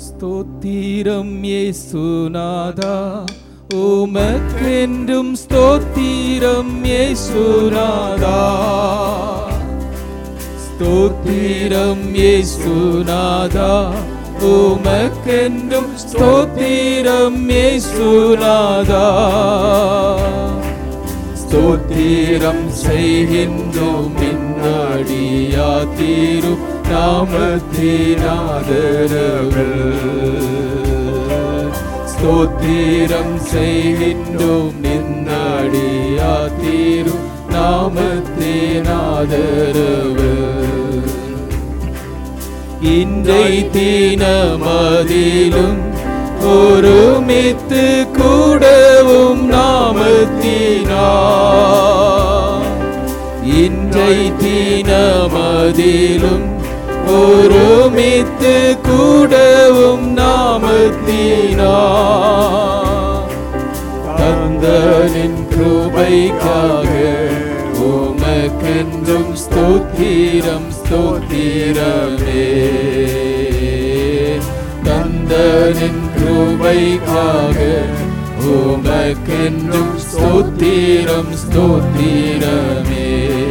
ஸ்தோத்திரம் இயேசுநாதா உமக்கென்றும் ஸ்தோத்திரம் இயேசுநாதா ஸ்தோத்திரம் இயேசுநாதா உமக்கென்றும் ஸ்தோத்திரம் இயேசுநாதா ஸ்தோத்திரம் செய்கின்றோம் மின்னடியா தீரும் நாமத்தினாதரவள் ஸ்தோத்திரம் செய்கின்றோம் நின்னடியா தீரும் நாமத்தினாதரவு இன்றை தீனமதிலும் ஒருமித்து கூடவும் நாமத்தினா இன்றை தீனமதிலும் ஒருமித்து கூடவும் நாமத்தினா தந்தனின் கிருபைக்காக உமக்கென்றும் ஸ்தோத்திரம் ஸ்தோத்திரமே தந்தனின் கிருபைக்காக உமக்கென்றும் ஸ்தோத்திரம் ஸ்தோத்திரமே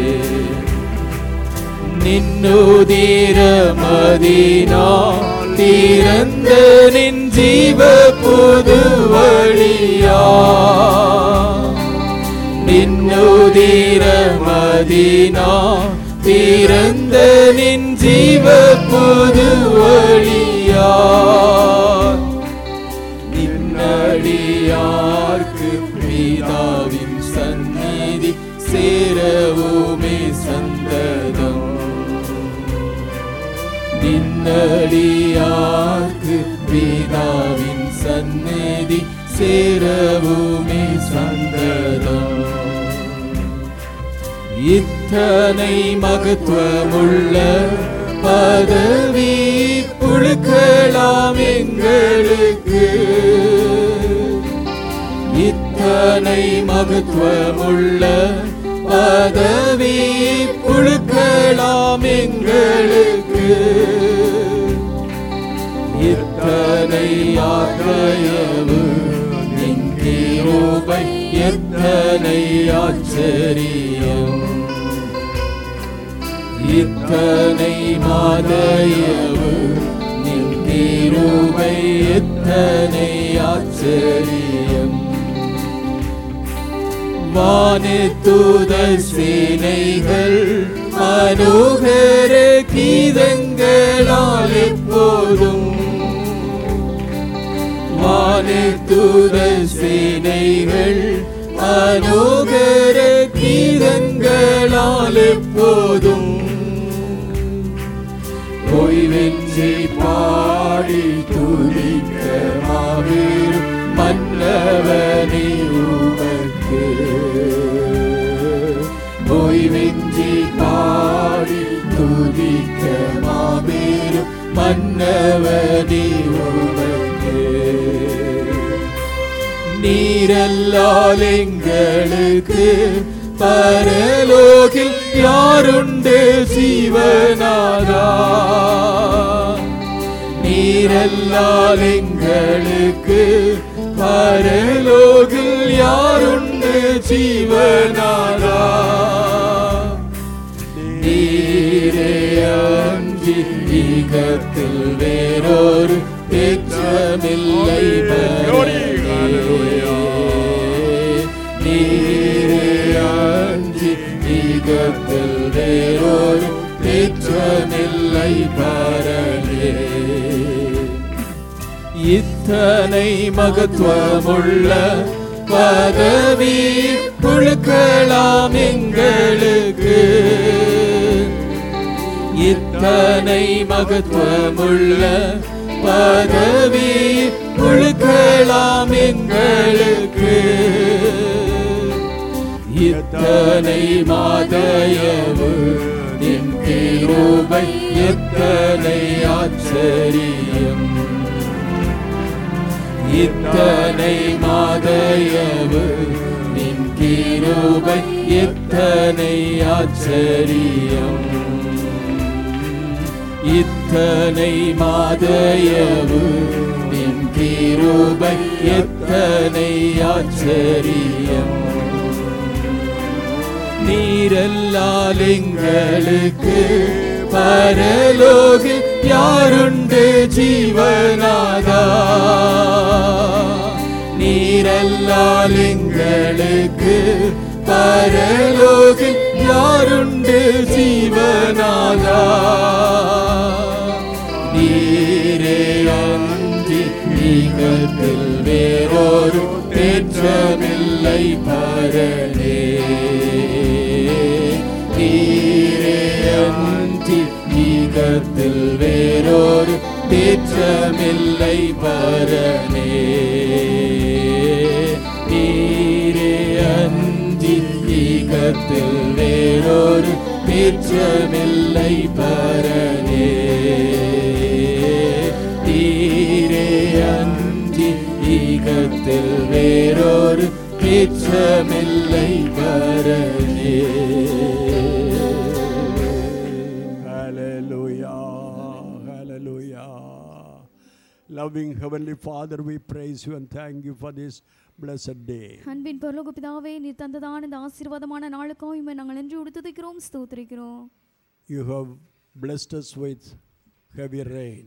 நின்னுதீரமதினா திறந்த நின் ஜீவ புது வழியா நின்னுதீரமதினா திறந்த நின் ஜீவ புது வழியா நின்னடியார்க்கு பிதாவின் சந்நிதி சேரவுமே சந்ததம் நின்னடியார்க்கு பிதாவின் சந்நிதி சேரவுமே சந்ததம் இத்தனை மகத்துவமுள்ள பதவி புழுக்கலாம் எங்களுக்கு இத்தனை மகத்துவமுள்ள பதவி புழுக்கலாம் எங்களுக்கு இத்தனை ஆதரவு நின்கிருபை எத்தனை ஆச்சரியம் இத்தனை மாதயவு நின்கிருபை எத்தனை ஆச்சரியம் வானத்துத சேனைகள் மனோகர கீதங்களால் எப்போதும் வானத்துத சேனைகள் மனோகர கீதங்களால் எப்போதும் பொய்வெஞ்சி பாடி துதிக்க மாபெரும் மன்னவனே உமக்கு பொய்வெஞ்சி பாடி துதிக்க மாபெரும் மன்னவனே உமக்கு நீரல்லால் எங்களுக்கு பரலோகில் யாருண்டு ஜீவனாதா நீரல்லால் எங்களுக்கு பரலோகில் யாருண்டு ஜீவனாதா நீரே அன்றி ஈகத்தில் வேறொரு தேற்றமில்லை நீரே அன்றி ஈகத்தில் வேறொரு தேற்றமில்லை பரலே இத்தனை மகத்துவமுள்ள பதவி புழுக்கலாம் எங்களுக்கு இத்தனை மகத்துவமுள்ள பதவி புழுக்கலாம் எங்களுக்கு இத்தனை மாதயவு நின் கிருபை எத்தனை ஆச்சரியம் இத்தனை மாதயவு நின் கிருபை எத்தனை ஆச்சரியம் இத்தனை எத்தனை மாதயவு நின் கிருபை எத்தனை ஆச்சரியம் நீரல்லால் எங்களுக்கு பரலோகில் யாருண்டு ஜீவனாதா நீரல்லால் எங்களுக்கு பரலோகில் யாருண்டு ஜீவனாதா நீரே அன்றி நீகத்தில் வேறொரு தேற்றமில்லை பரனே நீரே அன்றி நீகத்தில் வேறொரு தேற்றமில்லை பரனே நீரே அன்றி நீகத்தில் வேறொரு தேற்றமில்லை பரனே நீரே அன்றி ஈகத்தில் வேறொரு தேற்றமில்லை பரனே Hallelujah. Hallelujah. Loving Heavenly Father, we praise you and thank you for this blessed day. அன்பின் பரலோக பிதாவே நீர் தந்ததான இந்த ஆசீர்வாதமான நாளுக்காக உம்மை நாங்கள் நன்றி உடுத்துதிக்கிறோம் ஸ்தோத்திரிக்கிறோம் You have blessed us with heavy rain.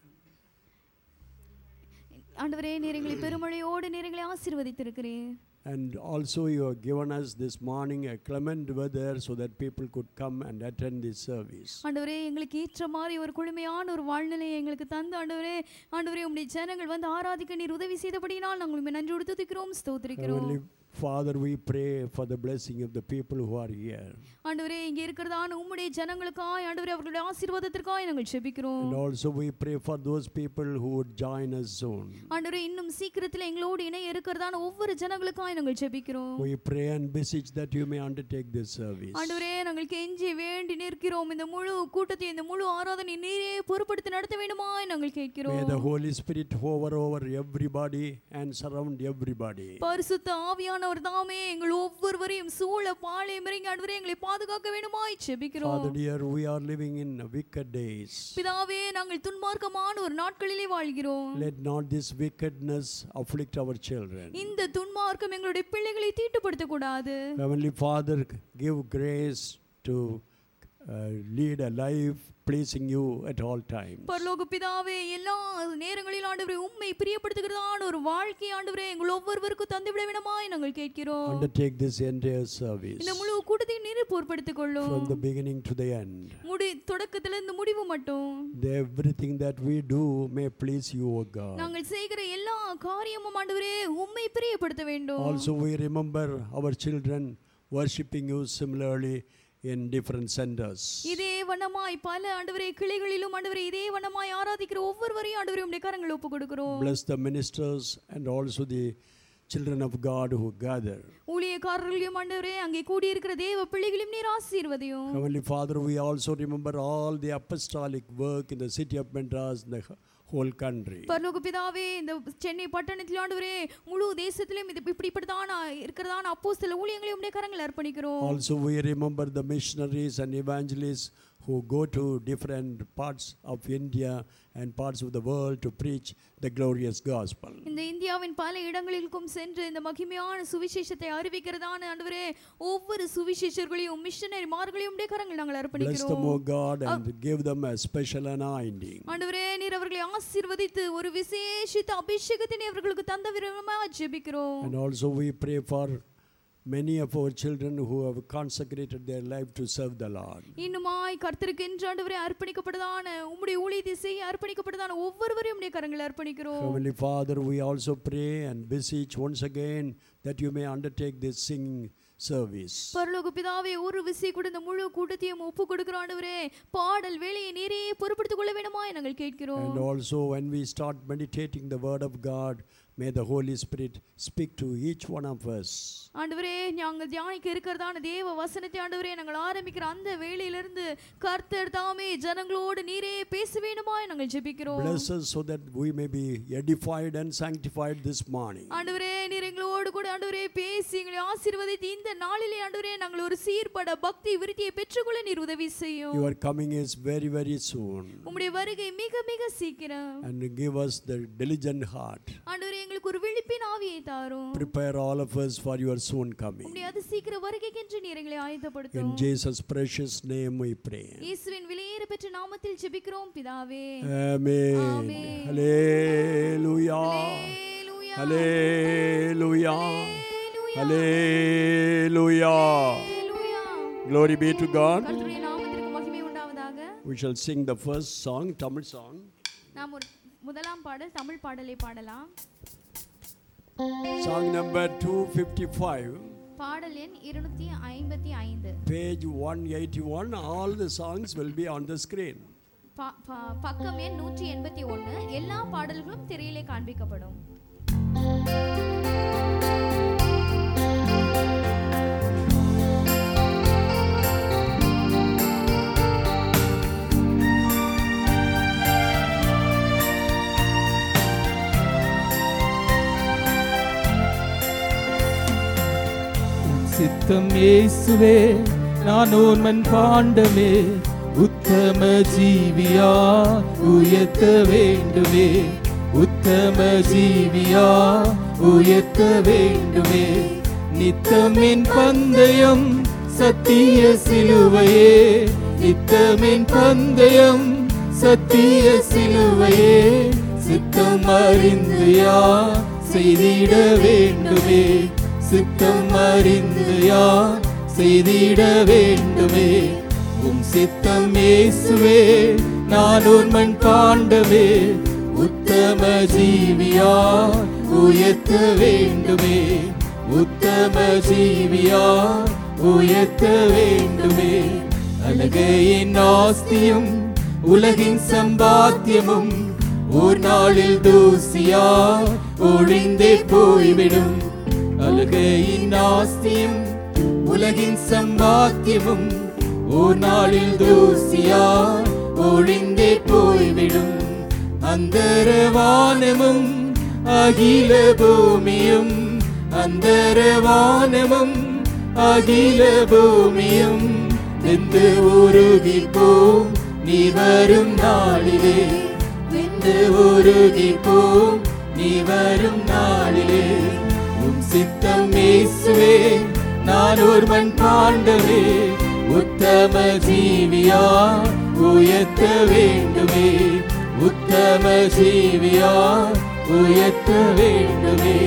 ஆண்டவரே நீர் எங்களை பெருமழையோடு நீர் எங்களை ஆசீர்வதித்திருக்கிறீர் And also, you have given us this morning a clement weather so that people could come and attend this service. ஆண்டவரே எங்களுக்கு ஏற்ற மாதிரி ஒரு குளுமையான ஒரு வாழ்நிலையை எங்களுக்கு தந்து ஆண்டவரே ஆண்டவரே உம்முடைய ஜனங்கள் வந்து ஆராதிக்க நீர் உதவி செய்தபடியினால் நாங்கள் உம்மை நன்றி உடுத்துதிக்கிறோம் ஸ்தோத்திரிக்கிறோம் Heavenly Father, we pray for the blessing of the people who are here. ஆண்டவரே இங்கே இருக்கிறதான உம்முடைய ஜனங்களுக்காய் ஆண்டவரே அவர்களுடைய ஆசீர்வாதத்திற்காய் நாங்கள் ஜெபிக்கிறோம் And also, we pray for those people who would join us soon. ஆண்டவரே இன்னும் சீக்கிரத்தில் எங்களோடு இணைய இருக்கிறதான ஒவ்வொரு ஜனங்களுக்காய் நாங்கள் ஜெபிக்கிறோம் We pray and beseech that you may undertake this service. ஆண்டவரே நாங்கள் கெஞ்சி வேண்டி நிற்கிறோம் இந்த முழு கூட்டத்தை இந்த முழு ஆராதனை நீரே பொறுப்படுத்தி நடத்த வேண்டுமாய் நாங்கள் May கேட்கிறோம் the Holy Spirit hover over everybody and surround everybody. பரிசுத்த ஆவியானவர் தாமே எங்கள் ஒவ்வொருவரையும் சூழ பாளையம் இறங்கி ஆண்டவரே எங்களை பாதுகாக்க வேண்டுமாய் செபிக்கிறோம் Father dear, we are living in wicked days. பிதாவே நாங்கள் துன்மார்க்கமான ஒரு நாட்களிலே வாழ்கிறோம் Let not this wickedness afflict our children. இந்த துன்மார்க்கம் எங்களுடைய பிள்ளைகளை தீட்டுப்படுத்த கூடாது Heavenly Father, give grace to uh, lead a life pleasing you at all times. பரலோக பிதாவே எல்லா நேரங்களிலும் ஆண்டவரே உண்மை பிரியப்படுத்துகிறதான ஒரு வாழ்க்கை ஆண்டவரே எங்கள் ஒவ்வொருவருக்கும் தந்துவிட வேண்டுமாய் நாங்கள் கேட்கிறோம் Undertake this entire service இந்த முழு கூட்டத்தையும் நீரே பொறுப்படுத்திக் கொள்ளும் from the beginning to the end. முடி தொடக்கத்திலிருந்து முடிவு மட்டும் The everything that we do may please you, O God. நாங்கள் செய்கிற எல்லா காரியமும் ஆண்டவரே உம்மை பிரியப்படுத்த வேண்டும் Also, we remember our children worshiping you similarly in different centers. இதே வண்ணமாய் பல ஆண்டவரே கிளைகளிலும் ஆண்டவரே இதே வண்ணமாய் ஆராதிக்கிற ஒவ்வொருவரையும் ஆண்டவரே உம்முடைய கரங்கள் ஒப்பு கொடுக்கிறோம் Bless the ministers and also the children of God who gather. ஊழியக்காரர்களையும் ஆண்டவரே அங்கே கூடியிருக்கிற தேவ பிள்ளைகளையும் நீர் ஆசீர்வதியும் Heavenly Father, we also remember all the apostolic work in the city of Madras and the whole country. பரலோக பிதாவே இந்த சென்னை பட்டணத்தில் ஆண்டவரே முழு தேசத்திலும் இது இப்படிப்பட்டதான இருக்கிறதான அப்போ சில ஊழியங்களையும் உம்முடைய கரங்கள் அர்ப்பணிக்கிறோம் Also, we remember the missionaries and evangelists who go to different parts of India and parts of the world to preach the glorious gospel. இந்த இந்தியாவின் பல இடங்களிலும் சென்று இந்த மகிமையான சுவிசேஷத்தை அறிவிக்கிறதான ஆண்டவரே ஒவ்வொரு சுவிசேஷர்களையும் மிஷனரி மார்களையும் உம்முடைய கரங்கள் நாங்கள் Bless them, அர்ப்பணிக்கிறோம் O God, and give them a special anointing. ஆண்டவரே நீர் அவர்களை ஆசீர்வதித்து ஒரு விசேஷித்த அபிஷேகத்தை நீர் அவர்களுக்கு தந்த விரும்பமா ஜெபிக்கிறோம் And also, we pray for many of our children who have consecrated their life to serve the Lord. இன்னுமாய் கர்த்தருக்கு என்று ஆண்டவரே அர்ப்பணிக்கப்பட்டதான உம்முடைய ஊழியத்தை செய்ய அர்ப்பணிக்கப்பட்டதான ஒவ்வொருவரையும் உம்முடைய கரங்கள் அர்ப்பணிக்கிறோம் Heavenly Father, we also pray and beseech once again that you may undertake this singing service. பரலோக பிதாவே ஒரு விசை கூட இந்த முழு கூட்டத்தையும் ஒப்பு கொடுக்கிற ஆண்டவரே பாடல் வேலையை நீரே பொறுப்படுத்திக் கொள்ள வேண்டுமாய் நாங்கள் கேட்கிறோம் And also, when we start meditating the Word of God, may the Holy Spirit speak to each one of us. ஆண்டவரே நாங்கள் தியானிக்க இருக்கிறதான தேவ வசனத்தை ஆண்டவரே நாங்கள் ஆரம்பிக்கிற அந்த வேளையிலிருந்து கர்த்தர் தாமே ஜனங்களோடு நீரே பேச வேண்டுமாய் நாங்கள் ஜெபிக்கிறோம் Bless us so that we may be edified and sanctified this morning. ஆண்டவரே நீர் எங்களோடு கூட ஆண்டவரே பேசி எங்களை ஆசீர்வதித்து இந்த நாளிலே ஆண்டவரே நாங்கள் ஒரு சீர்பட பக்தி விருத்தியை பெற்றுக்கொள்ள நீர் உதவி செய்யும் Your coming is very, very soon. உம்முடைய வருகை மிக மிக சீக்கிரம் And give us the diligent heart. ஆண்டவரே எங்களுக்கு ஒரு விழிப்பின் ஆவியை தாரும் Prepare all of us for your soon coming. உம்முடைய அது சீக்கிர வருகைக்கென்று நீர் எங்களை In ஆயத்தப்படுத்தும் Jesus' precious name we pray. இயேசுவின் விலையேற பெற்ற நாமத்தில் ஜெபிக்கிறோம் பிதாவே Amen. Amen. Hallelujah. Hallelujah. Hallelujah. Hallelujah. Hallelujah. Hallelujah. Glory be to God. கர்த்தருடைய நாமத்திற்கு மகிமை உண்டாவதாக We shall sing the first song, Tamil song. நாம் ஒரு முதலாம் பாடல் தமிழ் பாடலை பாடலாம் Song number 255, பாடல் எண் இருநூத்தி ஐம்பத்தி ஐந்து page 181. All the songs will be on the screen. ப- ப- பக்கம் எண் நூற்றி எண்பத்தி ஒன்று எல்லா பாடல்களும் திரையிலே காண்பிக்கப்படும் சித்தம் இயேசுவே நான் ஓர்மன் பாண்டமே உத்தம ஜீவியா உயர்த்த வேண்டுமே உத்தம ஜீவியா உயர்த்த வேண்டுமே நித்தமின் பந்தயம் சத்திய சிலுவையே நித்தமின் பந்தயம் சத்திய சிலுவையே சித்தம் அறிந்து யார் செய்திட வேண்டுமே சித்தம் அறிந்து யார் செய்திட வேண்டுமே உம் சித்தம் இயேசுவே நான் உண்மன் காண்டவே உத்தம ஜீவியா உயர்த்த வேண்டுமே உத்தம ஜீவியா உயர்த்த வேண்டுமே அழகையின் ஆஸ்தியும் உலகின் சம்பாத்தியமும் ஒரு நாளில் தூசியா ஒழிந்தே போய்விடும் அழுகையின் ஆஸ்தியும் உலகின் சம்பாத்தியமும் ஒரு நாளில் தூசியா ஒழிந்தே போய்விடும் அந்தரவானமும் அகில பூமியும் அந்தரவானமும் அகில பூமியும் வெந்து உருகி போ நீ வரும் நாளிலே வெந்து உருகி போ நீ வரும் நாளிலே உம் சித்தம் இயேசுவே நான் ஒருவன் பாண்டவே உத்தம ஜீவியா உயர்த்த வேண்டுமே உத்தம ஜீவியா உயர்த்த வேண்டுமே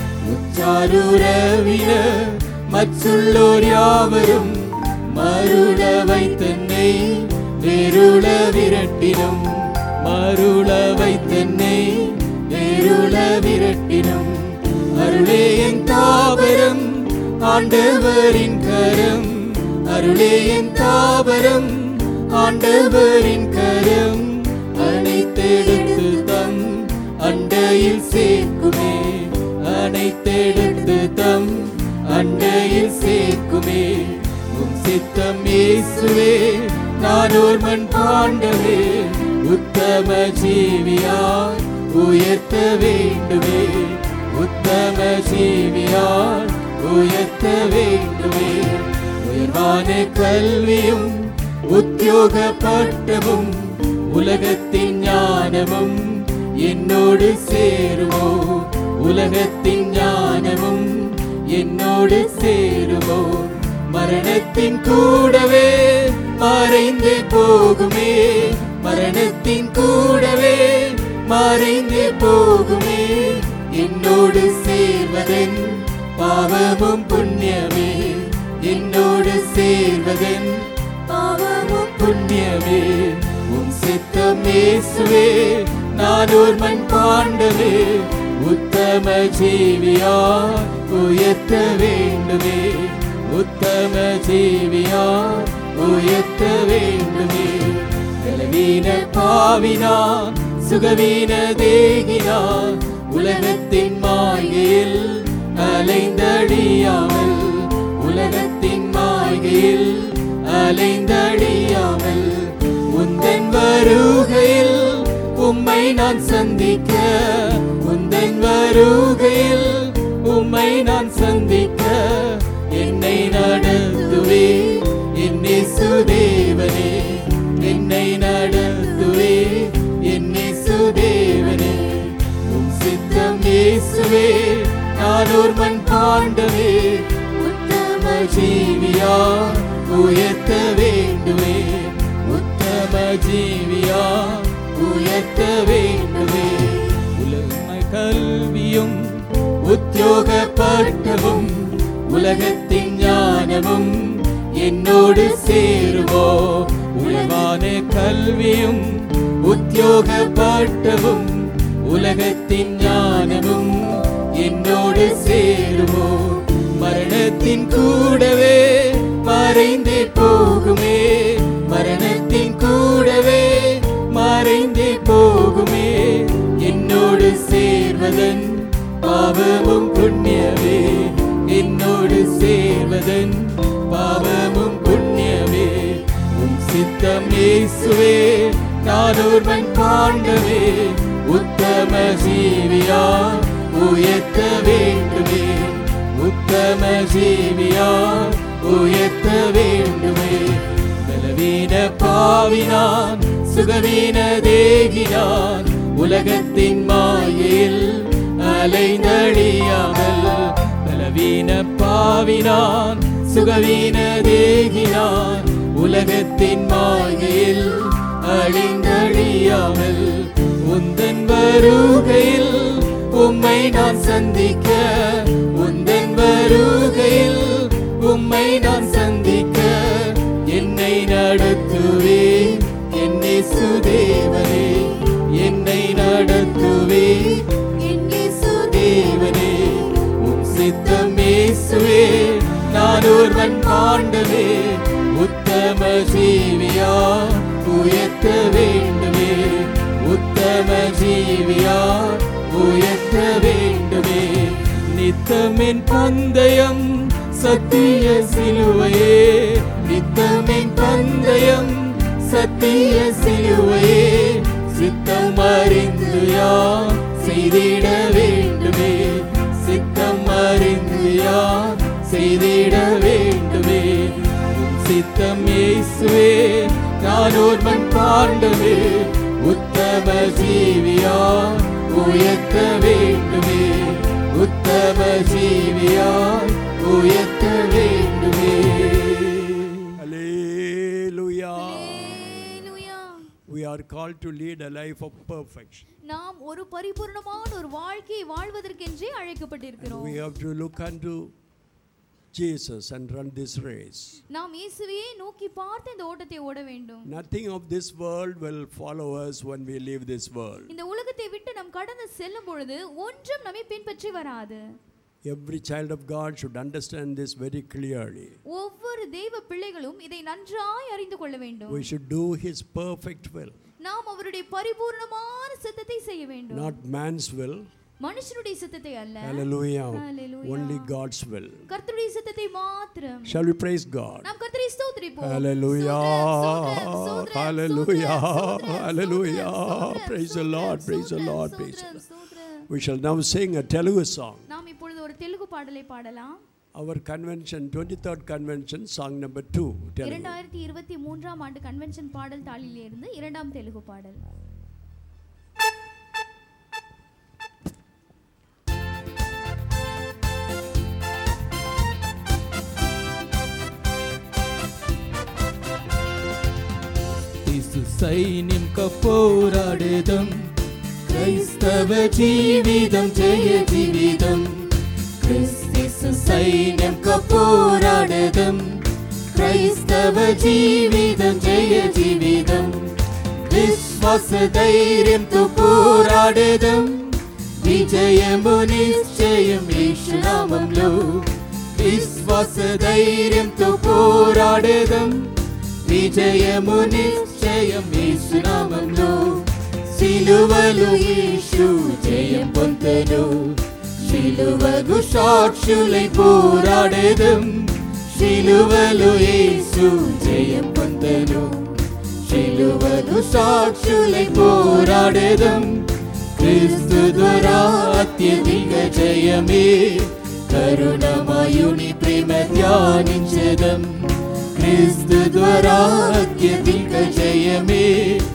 உச்சாருறவின மற்றுள்ளோர் யாவரும் மருள வைத்தன்னை வேருள விரட்டினும் மருள வைத்தன்னை வேருள விரட்டினும் அருளே என் தாபரம் ஆண்டவரின் கரம் அருளே என் தாபரம் ஆண்டவரின் கரம் அனைத்தெடுத்து தம் அண்டையில் சேர்க்குமே அனைத்தெடுத்து தம் அண்டையில் சேர்க்குமே உம் சித்தம் இயேசுவே நான் ஒருவன் பாண்டவே உத்தம ஜீவியாய் உயர்த்த வேண்டுமே உத்தம ஜீவியாய் உயர்த்த வேண்டுமே உயர்வான கல்வியும் உத்தியோக பட்டமும் உலகத்தின் ஞானமும் என்னோடு சேருமோ உலகத்தின் ஞானமும் என்னோடு சேருமோ மரணத்தின் கூடவே மறைந்து போகுமே மரணத்தின் கூடவே மறைந்து போகுமே என்னோடு சேர்வதன் பாவமும் புண்ணியமே என்னோடு சேர்வதன் பாவமும் புண்ணியமே உம் சித்தம் இயேசுவே நான் ஒரு மண் பாண்டவே உத்தம ஜீவியா உயர்த்த வேண்டுமே உத்தம ஜீவியா உயர்த்த வேண்டுமே பலவீன பாவினா சுகவீன தேகினா உலகத்தின் மாயில் அலைந்தடியாமல் உலகத்தின் மாயில் அலைந்தடியாமல் உந்தன் வருகையில் உம்மை நான் சந்திக்க உந்தன் வருகையில் உம்மை உம்மை நான் சந்திக்க என்னை நடத்துவே என்னை சுதேவனே என்னை நடத்துவே என்னை சுதேவனே உம் சித்தம் இயேசுவே நான் ஒரு மண் பாண்டவே உத்தம ஜீவியா உயர்த்த வேண்டுமே உத்தம ஜீவியா உயர்த்த வேண்டுமே உலக கல்வியும் உத்தியோக பட்டமும் உலகத்தின் ஞானமும் என்னோடு சேருவோ உலகான கல்வியும் உத்தியோக பட்டமும் உலகத்தின் ஞானமும் என்னோடு சேருவோ மரணத்தின் கூடவே மறைந்தே போகுமே மரணத்தின் கூடவே மறைந்தே போகுமே என்னோடு சேர்வதன் பாவமும் புண்ணியமே என்னோடு சேர்வதன் பாவமும் புண்ணியமே உம் சித்தம் இயேசுவே நான் ஒருவன் பாண்டவே உத்தம ஜீவியா உயர்த்த வேண்டுமே உத்தம ஜீவியா உயர்த்த வேண்டுமே பலவீன பாவினான் சுகவீன தேகினான் உலகத்தின் மாயில் அலைந்தழியாமல் பலவீன பாவினான் சுகவீன தேகினான் உலகத்தின் மாயில் அழிந்தழியாமல் உந்தன் வருகையில் உம்மை நான் சந்திக்க உந்தன் வருகையில் உம்மை நான் சந்திக்க என்னை நடத்துவே என்னை சுதேவனே என்னை நடத்துவே என்னை சுதேவனே உம் சித்தம் இயேசுவே நான் ஒருவன் பாண்டவே உத்தம ஜீவியா உயர்த்த வேண்டுமே உத்தம ஜீவியா உயர்த்த வேண்டுமே நித்தமின் பந்தயம் சத்திய சிலுவையே நித்தமின் பந்தயம் சத்திய சிலுவையே சித்தம் அறிந்து யார் செய்திட வேண்டுமே சித்தம் அறிந்து யார் செய்திட வேண்டுமே உம் சித்தம் இயேசுவே நான் ஒருவன் பாண்டவே உத்தம ஜீவியா உயர்த்த வேண்டுமே உத்தம ஜீவியா உயர்த்த வேண்டுமே Hallelujah. Hallelujah. We are called to lead a life of perfection. நாம் ஒரு பரிபூர்ணமான ஒரு வாழ்க்கையை வாழ்வதற்கென்றே அழைக்கப்பட்டிருக்கிறோம் We have to look unto Jesus and run this race. நாம் இயேசுவையே நோக்கி பார்த்து இந்த ஓட்டத்தை ஓட வேண்டும் Nothing of this world will follow us when we leave this world. இந்த உலகத்தை விட்டு நாம் கடந்து செல்லும் பொழுது ஒன்றும் நம்மை பின்பற்றி வராது Every child of God should understand this very clearly. ஒவ்வொரு தெய்வ பிள்ளைகளும் இதை நன்றாய் அறிந்து கொள்ள வேண்டும் We should do His perfect will, நாம் அவருடைய பரிபூர்ணமான சித்தத்தை செய்ய வேண்டும் not man's will. மனுஷனுடைய சித்தத்தை அல்ல Hallelujah. Hallelujah. Only God's will. கர்த்தருடைய சித்தத்தை மாத்திரம் Shall we praise God? நாம் கர்த்தரை ஸ்தோத்திரிப்போம் Hallelujah. ஸ்தோத்திரம், ஸ்தோத்திரம், Hallelujah. ஸ்தோத்திரம், Hallelujah. ஸ்தோத்திரம், Praise the Lord. Praise the ஸ்தோத்திரம், Lord. Praise the ஸ்தோத்திரம், Lord. ஸ்தோத்திரம். We shall now sing a Telugu song. நாம் இப்பொழுது ஒரு தெலுங்கு பாடலை பாடலாம் Our convention, 23rd convention, song number two. Telugu. இரண்டாயிரத்தி இருபத்தி மூன்றாம் ஆண்டு கன்வென்ஷன் பாடல் தாளிலிருந்து இரண்டாம் தெலுங்கு பாடல் క్రీస్తు సైన్యంక పోరాడేదం క్రైస్తవ జీవితం జయ జీవితం క్రిస్తు సైన్యంక పోరాడేదం క్రైస్తవ జీవితం జయ జీవితం విశ్వాస ధైర్యంతో పోరాడేదం విజయము నిశ్చయం యేసునామంలో విశ్వాస ధైర్యంతో పోరాడేదం విజయము నిశ్చయం యేసునామంలో సిలువలు యేసు జయం పొందెను సిలువగు సాక్షులై పోరాడేదం సిలువలు యేసు జయం పొందెను సిలువగు సాక్షులై పోరాడేదం క్రీస్తు ద్వారా అత్యధిక జయమే కరుణమయుని ప్రేమ ధ్యానించదం క్రీస్తు ద్వారా అత్యధిక జయమే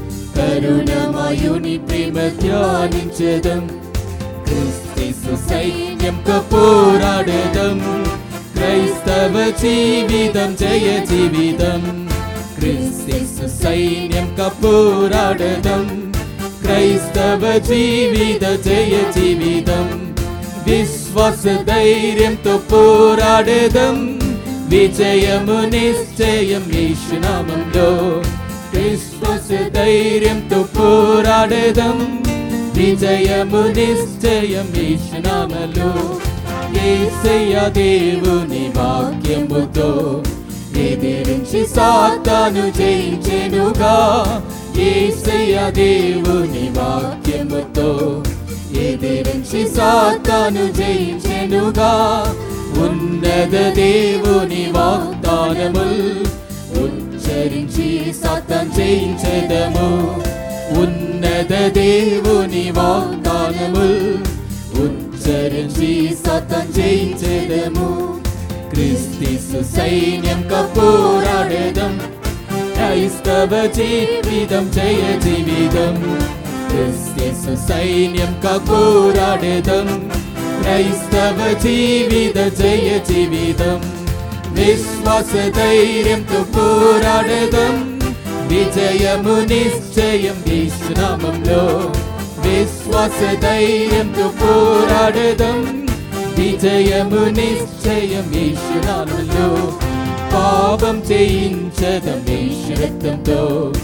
కరుణమయుని ప్రేమ ధ్యానించదం క్రిస్తు సైన్యంగా పోరాడదం క్రైస్తవ జీవితం జయ జీవితం క్రిస్తు సైన్యంగా పోరాడదం క్రైస్తవ జీవిత జయ జీవితం విశ్వాస ధైర్యంతో పోరాడదం విజయము నిశ్చయం యేసునామంలో విశ్వాస ధైర్యంతో పోరాడదం విజయము నిశ్చయం యేసునామలో యేసయ్య దేవుని వాక్యముతో ఎదిరించి సాతాను జయించెనుగా యేసయ్య దేవుని వాక్యముతో ఎదిరించి సాతాను జయించెనుగా ఉన్నత దేవుని వాగ్దానముల్ ఉచ్చరించి సాతాన్ జయించెదము ఉన్నత దేవుని వాగ్దానముల్ ఉచ్చరించి సాతాన్ జయించెదము క్రిస్తిసు సైన్యంగా పోరాడేదం క్రైస్తవ జీవితం జయ జీవితం క్రిస్తిసు సైన్యంగా పోరాడేదం క్రైస్తవ జీవిత జయ జీవితం విశ్వాస ధైర్యంతో పోరాడేదం విజయము నిశ్చయం విశ్రామంలో విశ్వాస ధైర్యంతో పోరాడేదం విజయము నిశ్చయం ఈశ్వరాలలో పాపం చేయించదం ఈశ్వరత్వంతో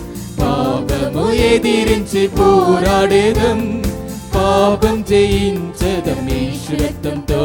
పాపము ఎదిరించి పోరాడేదం పాపం చేయించదం ఈశ్వరత్వంతో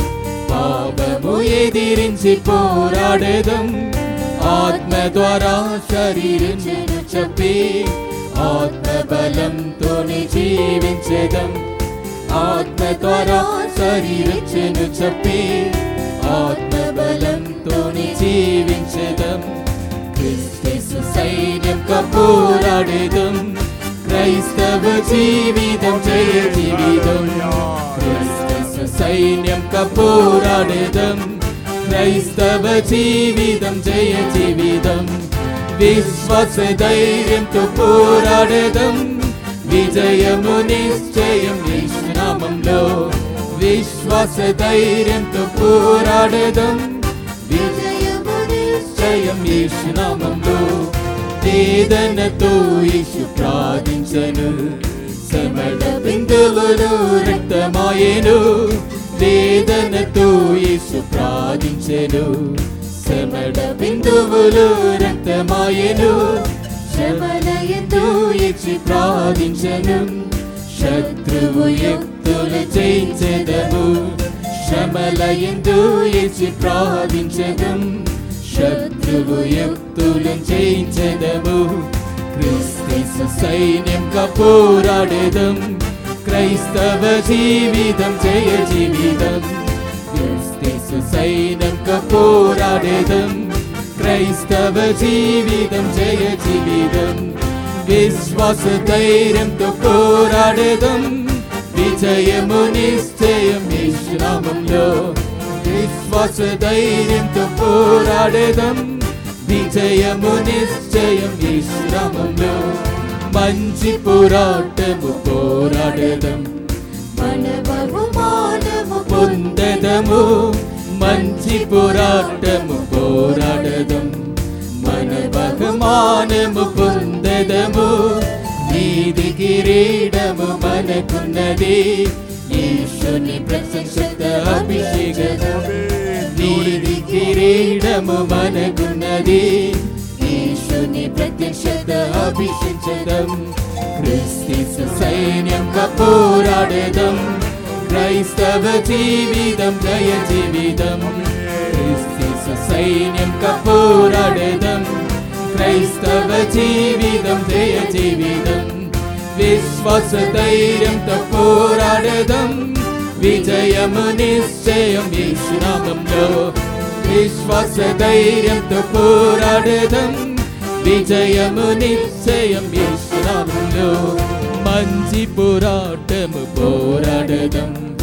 పాపము ఎదిరించి పోరాడేదం ఆత్మ ద్వారా శరీరం చెప్పి ఆత్మ బలంతోనే జీవించేదం ఆత్మ ద్వారా శరీరచ్చను చెప్పి ఆత్మ బలంతోని జీవించదం క్రిస్తు సైన్యంగా పోరాడేదం క్రైస్తవ జీవితం జయ జీవితం క్రిస్తు సైన్యంగా పోరాడేదం క్రైస్తవ జీవితం జయ జీవితం విశ్వాస ధైర్యంతో పోరాడేదం విజయము నిశ్చయం విశ్రామంలో విశ్వాస ధైర్యంతో పోరాడదం విజయము నిశ్చయం విశ్రామంలో వేదనతో ఇషు ప్రార్థించను సమడ బిందువులు రక్తమాయేను వేదనతో ఇసు ప్రార్థించెను సమడ బిందువులు రక్తమాయేను శమలయందు ఇచ్చి ప్రార్థించను శత్రువు యుక్తులు జయించెదము శమలయందు ఇచ్చి ప్రార్థించదం శత్రువు యుక్తులు జయించెదము క్రిస్తు సైన్యంగా పోరాడేదం క్రైస్తవ జీవితం జయ జీవితం క్రిస్తు సైన్యంగా పోరాడేదం క్రైస్తవ జీవితం జయ జీవితం విశ్వాస ధైర్యంతో పోరాడేదం విజయము నిశ్చయం విశ్రామంలో విశ్వాస ధైర్యంతో పోరాడేదం విజయము నిశ్చయం విశ్రామంలో మంచి పోరాటము పోరాడేదం మన బహుమానము పొందదము మంచి పోరాటము పోరాడదం మన బహుమానము పొందదము నీది కిరీడము మనకున్నది యేసుని ప్రశంసత అభిషేకము నీది కిరీడము మనకున్నది యేసుని ప్రత్యక్షత అభిషేచదం క్రిస్తు సైన్యంగా పోరాడదం క్రైస్తవ జీవితం జయ జీవితం క్రిస్తు సైన్యంగా పోరాడదం క్రైస్తవ జీవితం జయ జీవితం విశ్వాస ధైర్యంతో పోరాడదం విజయము నిశ్చయం విశ్రామంలో విశ్వాస ధైర్యంతో పోరాడదం విజయము నిశ్చయం విశ్రామంలో మంచి పోరాటము పోరాడదం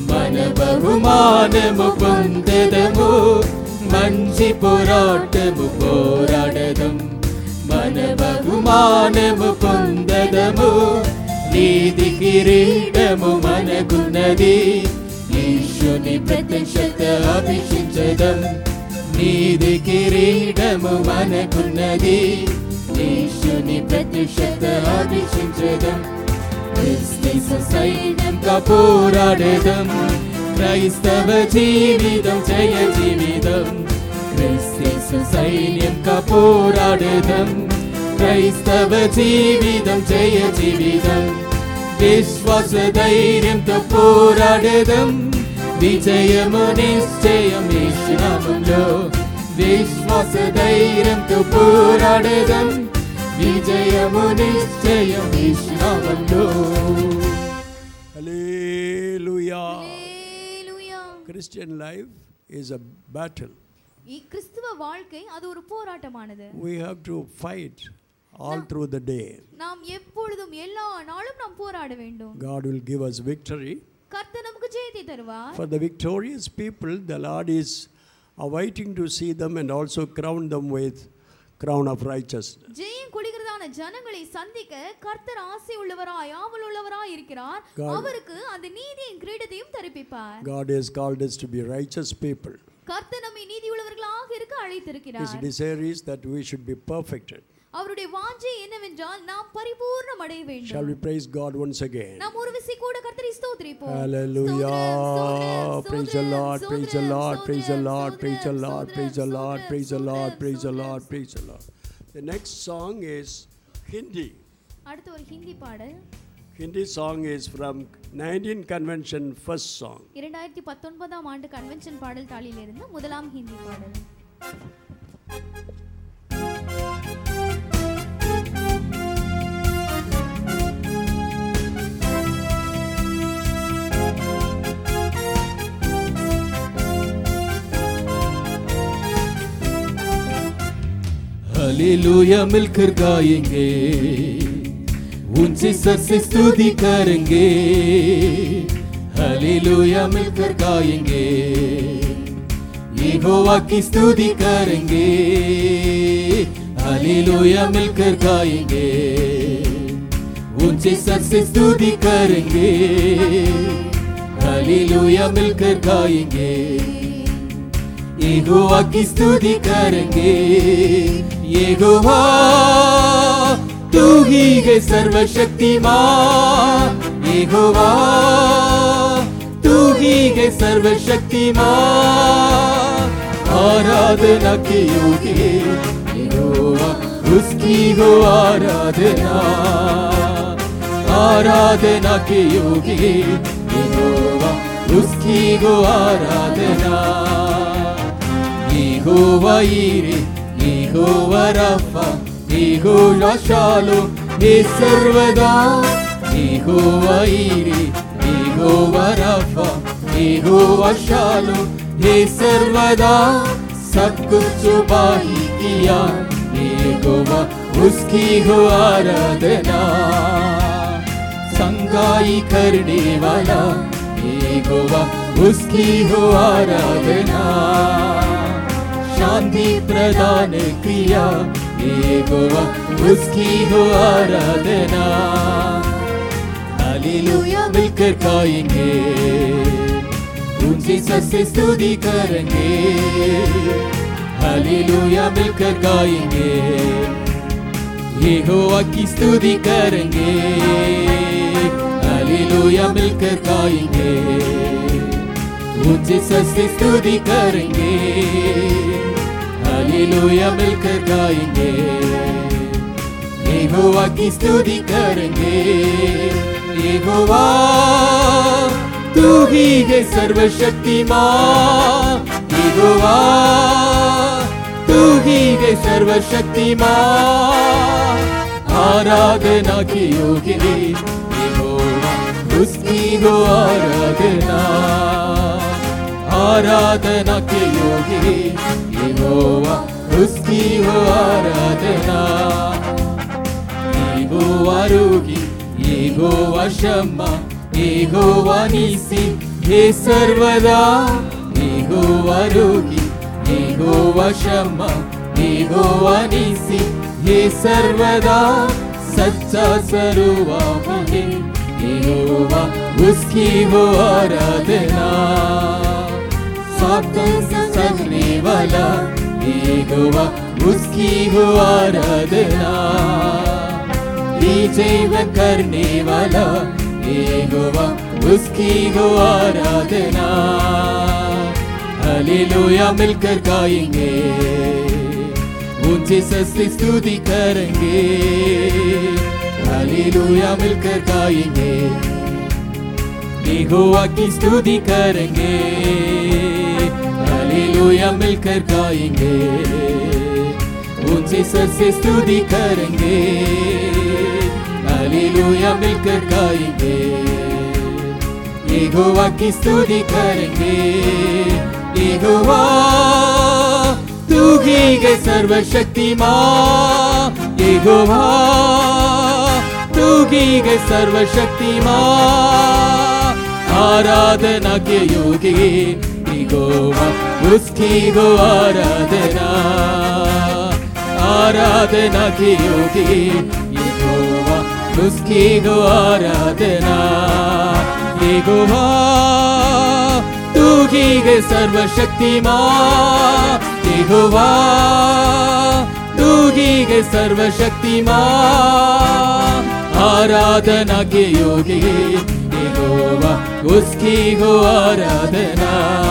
మన బహుమానము పొందెదము మంచి పోరాటము పోరాడదం మన బహుమానము పొందదము నీది కిరీటము మనకున్నది ఈశ్వని ప్రత్యక్షత అభిషించదం నీది కిరీటము మనకున్నది ఈశ్వని ప్రత్యక్షత అభిషించదం క్రిస్తు సైన్యంగా పోరాడదం క్రైస్తవ జీవితం జయ జీవితం క్రిస్తు సైన్యంగా పోరాడదం క్రైస్తవ జీవితం జయ జీవితం విశ్వాస ధైర్యంతో పోరాడదం విజయము నిశ్చయం విశ్రామంలో విశ్వాస ధైర్యంతో పోరాడదం విజయము నిశ్చయం విశ్రామంలో Hallelujah. Hallelujah. Christian life is a battle. இ- கிறிஸ்துவ வாழ்க்கை அது ஒரு போராட்டமானது We have to fight all through the day. நாம் எப்பொழுதும் எல்லா நாளும் நாம் போராட வேண்டும் God will give us victory. கர்த்தர் நமக்கு ஜெயத்தை தருவார் For the victorious people, the Lord is awaiting to see them and also crown them with crown of righteousness. ஜெயம் கொள்கிறதான ஜனங்களை சந்திக்க கர்த்தர் ஆசை உள்ளவராய் ஆவல் உள்ளவராய் இருக்கிறார் God- அவருக்கு அந்த நீதியின் கிரீடத்தையும் தரிப்பிப்பார் God has called us to be righteous people. கர்த்தர் நம்மை நீதி உள்ளவர்களாக இருக்க His அழைத்திருக்கிறார் desire is that we should be perfected. அவருடைய வாஞ்சை என்னவென்றால் நாம் பரிபூர்ணம் அடைய Shall we வேண்டும் praise God once again? நாம் ஒரு விசை கூட கர்த்தரை ஸ்தோத்திரிப்போம் Hallelujah. ஸ்தோத்திரம், Praise the ஸ்தோத்திரம், Lord, praise the ஸ்தோத்திரம், Lord, praise the Lord, ஸ்தோத்திரம், praise the Lord, praise the Lord, ஸ்தோத்திரம், praise the Lord, ஸ்தோத்திரம், praise the Lord, ஸ்தோத்திரம். praise the Lord. The next song is Hindi. அடுத்து ஒரு ஹிந்தி பாடல் Hindi song is from 19 Convention, first song. இரண்டாயிரத்தி பத்தொன்பதாம் ஆண்டு கன்வென்ஷன் பாடல் தாளிலிருந்து முதலாம் ஹிந்தி பாடல் हालेलुया मिलकर गाएंगे ऊंचे सर से स्तुति करेंगे हालेलुया मिलकर गाएंगे यहोवा की स्तुति करेंगे हालेलुया मिलकर गाएंगे ऊंचे सर से स्तुति करेंगे हालेलुया मिलकर गाएंगे यहोवा की स्तुति करेंगे यहोवा तू ही है सर्वशक्तिमान यहोवा तू ही है सर्वशक्तिमान आराधना की योगी यहोवा उसकी हो आराधना आराधना की योगी यहोवा उसकी हो आराधना यहोवा ईरे यहोवा रफा यहोवा शालो हे सर्वदा यहोवा ईरे यहोवा रफा यहोवा शालो हे सर्वदा सब कुछ बाही किया यहोवा उसकी हो आराधना संगाई करने वाला यहोवा उसकी हो आराधना शांति प्रदान किया यहोवा उसकी हो आराधना हालेलुया मिलकर गाएंगे ऊंची सर से स्तुति करेंगे हालेलुया मिलकर गाएंगे यहोवा की स्तुति करेंगे हालेलुया मिलकर गाएंगे ऊंचे सर से स्तुति करेंगे हालेलुया मिलकर गाएंगे यहोवा की स्तुति करेंगे यहोवा तू ही है सर्वशक्तिमान यहोवा तू ही है सर्वशक्तिमान आराधना की योगी यहोवा उसकी हो आराधना आराधना के योगी यहोवा उसकी हो आराधना यहोवा रोगी यहोवा क्षमा यहोवा नीसी हे सर्वदा यहोवा रोगी यहोवा क्षमा यहोवा निसी हे सर्वदा सच्चा स्वरूप है यहोवा उसकी हो आराधना सातन सजने वाला यहोवा उसकी हो आराधना जीवन करने वाला यहोवा उसकी हो आराधना हालेलुया मिलकर गाएंगे ऊंची सस्ती स्तुति करेंगे हालेलुया मिलकर गाएंगे यहोवा की स्तुति करेंगे हालेलुया मिलकर गाएंगे ऊंचे सर से स्तुति करेंगे हालेलुया मिलकर गाएंगे यहोवा की स्तुति करेंगे यहोवा तू ही है सर्वशक्तिमान यहोवा तू ही है सर्वशक्तिमान आराधना के योगी यहोवा उसकी गो आराधना आराधना के योगी यहोवा उसकी गो आराधना यहोवा तू ही है सर्वशक्तिमान यहोवा तू ही है सर्वशक्तिमान आराधना के योगी यहोवा उसकी हो आराधना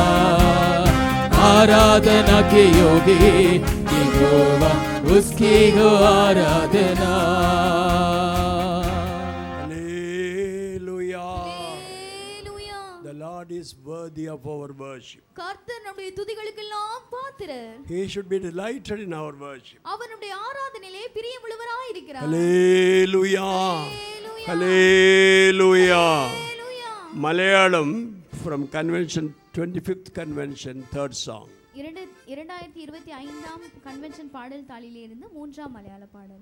आराधना के योगी यहोवा उसकी हो आराधना Hallelujah. Hallelujah. The Lord is worthy of our worship. கர்த்தர் நம்முடைய துதிகளுக்கெல்லாம் பாத்திரர் He should be delighted in our worship. அவர் நம்முடைய ஆராதனையிலே பிரியமுள்ளவராய் இருக்கிறார் Hallelujah. Hallelujah. Hallelujah. Hallelujah. Malayalam from convention, 25th convention, third song. இரண்டு இரண்டாயிரத்தி இருபத்தி ஐந்தாம் கன்வென்ஷன் பாடல் தாளிலிருந்து மூன்றாம் மலையாள பாடல்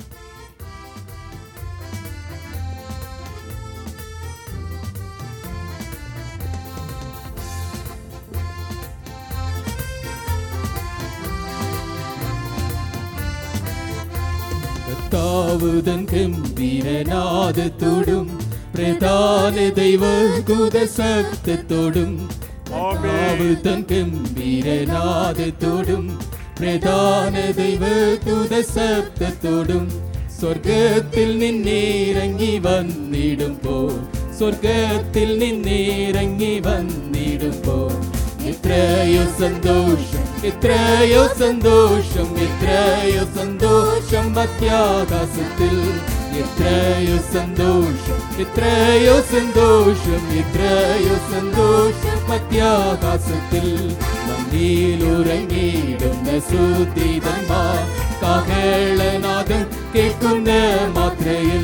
കർത്താവുതൻ ഗംഭീരനാദത്തോടും പ്രധാന ദൈവകൂത ശബ്ദത്തോടും കർത്താവുതൻ ഗംഭീരനാദത്തോടും പ്രധാന ദൈവകൂത ശബ്ദത്തോടും സ്വർഗത്തിൽ നിന്നിറങ്ങി വന്നിടുമ്പോ സ്വർഗത്തിൽ നിന്നിറങ്ങി വന്നിടുമ്പോ എത്രയോ സന്തോഷം എത്രയോ സന്തോഷം എത്രയോ സന്തോഷം മധ്യാകാശത്തിൽ എത്രയോ സന്തോഷം എത്രയോ സന്തോഷം എത്രയോ സന്തോഷം മധ്യാകാശത്തിൽ മന്ദിയിലുറങ്ങിയിടുന്ന സുദീതന്മാർ കാഹളനാദം കേൾക്കുന്ന മാത്രയിൽ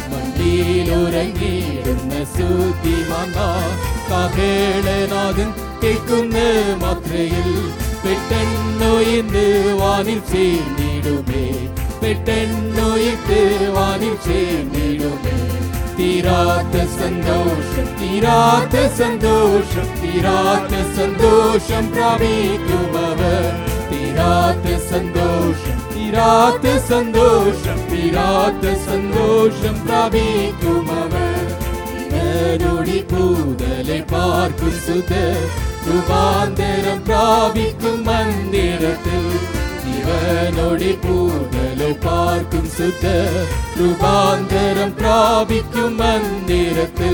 മന്ദിയിലുറങ്ങിയിടുന്ന സുദ്ധിമാന്മാർ കാഹളനാദം കേൾക്കുന്ന മാത്രയിൽ പെട്ടെന്നോയിന്ന് വാനിൽ ചേർന്നിടുമേ പെട്ടെന്നോയിട്ട് വാനിൽ ചേർന്നിടുമേ തീരാത്ത സന്തോഷം തീരാത്ത സന്തോഷം തീരാത്ത സന്തോഷം പ്രാപിക്കുമവർ തീരാത്ത സന്തോഷം തീരാത്ത സന്തോഷം തീരാത്ത സന്തോഷം പ്രാപിക്കുമവർ ഇവരൊടി കൂതലെ പാർക്കും സുത രൂപാന്തരം പ്രാപിക്കും മന്ദിരത്തിൽ ഇവനൊടി കൂതലെ പാർക്കും സുത രൂപാന്തരം പ്രാപിക്കും മന്ദിരത്തിൽ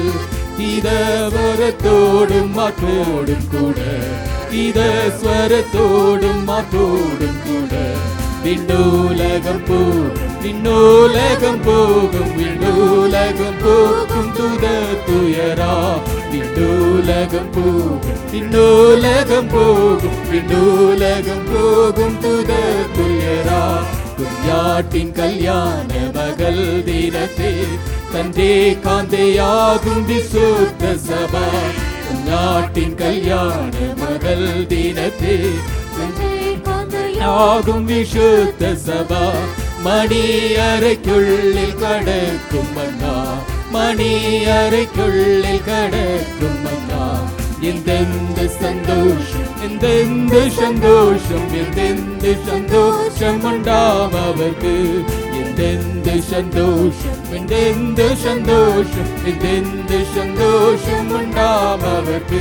ഇതവരത്തോടും മാറ്റോടും കൂടെ ഇത് സ്വരത്തോടും മാറ്റോടും കൂടെ വിണ്ണൂലകം പോകും വിണ്ണൂലകം പോകും വിണ്ണൂലകം പോകും തുത തുയരാ വിണ്ണൂലകം പോകും വിണ്ണൂലകം പോകും വിണ്ണൂലകം പോകും തുത തുയരാ കുഞ്ഞാട്ടിൻ കല്യാണ മകൾ ദിനത്തെ തന്റെ കാന്തയാകും വിശുദ്ധ സഭ കുഞ്ഞാട്ടിൻ കല്യാണ മകൾ ദിനത്തെ തന്റെ യാകും വിശുദ്ധ സഭ മണിയറയ്ക്കുള്ളിൽ കടക്കും മന്ന മണിയറയ്ക്കുള്ളിൽ കടക്കും മന്ന എന്തെന്ത് സന്തോഷം എന്തെന്ത് സന്തോഷം എന്തെന്ത് സന്തോഷം ഉണ്ടാം അവർക്ക് എന്തെന്ത് സന്തോഷം എന്തെന്ത് സന്തോഷം എന്തെന്ത് സന്തോഷം ഉണ്ടാം അവർക്ക്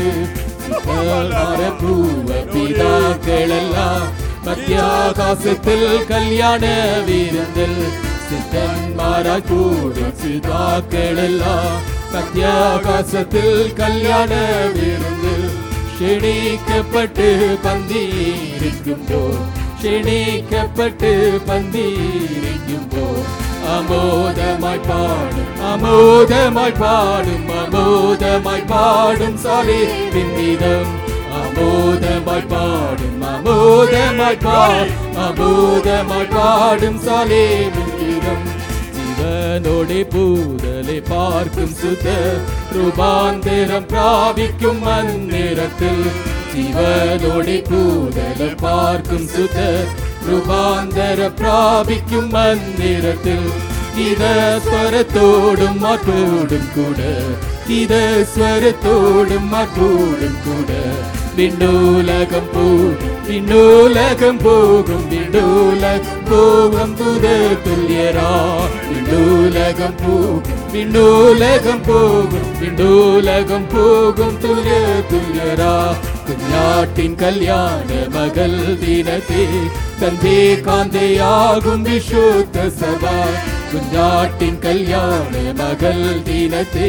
പൂവ പിതാക്കളെല്ലാം മധ്യാകാശത്തിൽ കല്യാണ വീരത്തിൽ സിദ്ധന്മാരാ കൂടും പിതാക്കളെല്ലാം മധ്യാകാശത്തിൽ കല്യാണ വീരത്തിൽ ക്ഷണിക്കപ്പെട്ട് പന്തിയിരിക്കുമ്പോൾ ക്ഷണിക്കപ്പെട്ട് പന്തിയിരിക്കുമ്പോൾ അമോദമായി പാടും അമോദമായി പാടും അമോദമായി പാടും സാലേ പിന്നിതം അമോദമായി പാടും അമോദമായി പാടും അമോദമായി പാടും സാലേ പിന്നിതം ജീവനോടെ പൂതലെ പാർക്കും സുത രൂപാന്തരം പ്രാപിക്കും അന്നേരത്തിൽ ജീവനോടെ പൂതലെ പാർക്കും സുത രൂപാന്തരം പ്രാപിക്കും അന്നേരത്തിൽ ഇത് സ്വരത്തോടും മാറ്റോടും കൂടെ ഇത് സ്വരത്തോടും മാറ്റോടും കൂടെ വിണ്ണൂലകം പോകും വിണ്ണൂലകം പോകും വിണ്ണൂലകം പോകും തുത തുല്യരാ വിണ്ണൂലകം പോകും വിണ്ണൂലകം പോകും വിണ്ണൂലകം പോകും തുല്യ തുല്യരാ കുഞ്ഞാട്ടിൻ കല്യാണ മകൾ ദിനത്തെ തന്റെ കാന്തയാകും വിശുദ്ധ സഭ കുഞ്ഞാട്ടിൻ കല്യാണ മകൾ ദിനത്തെ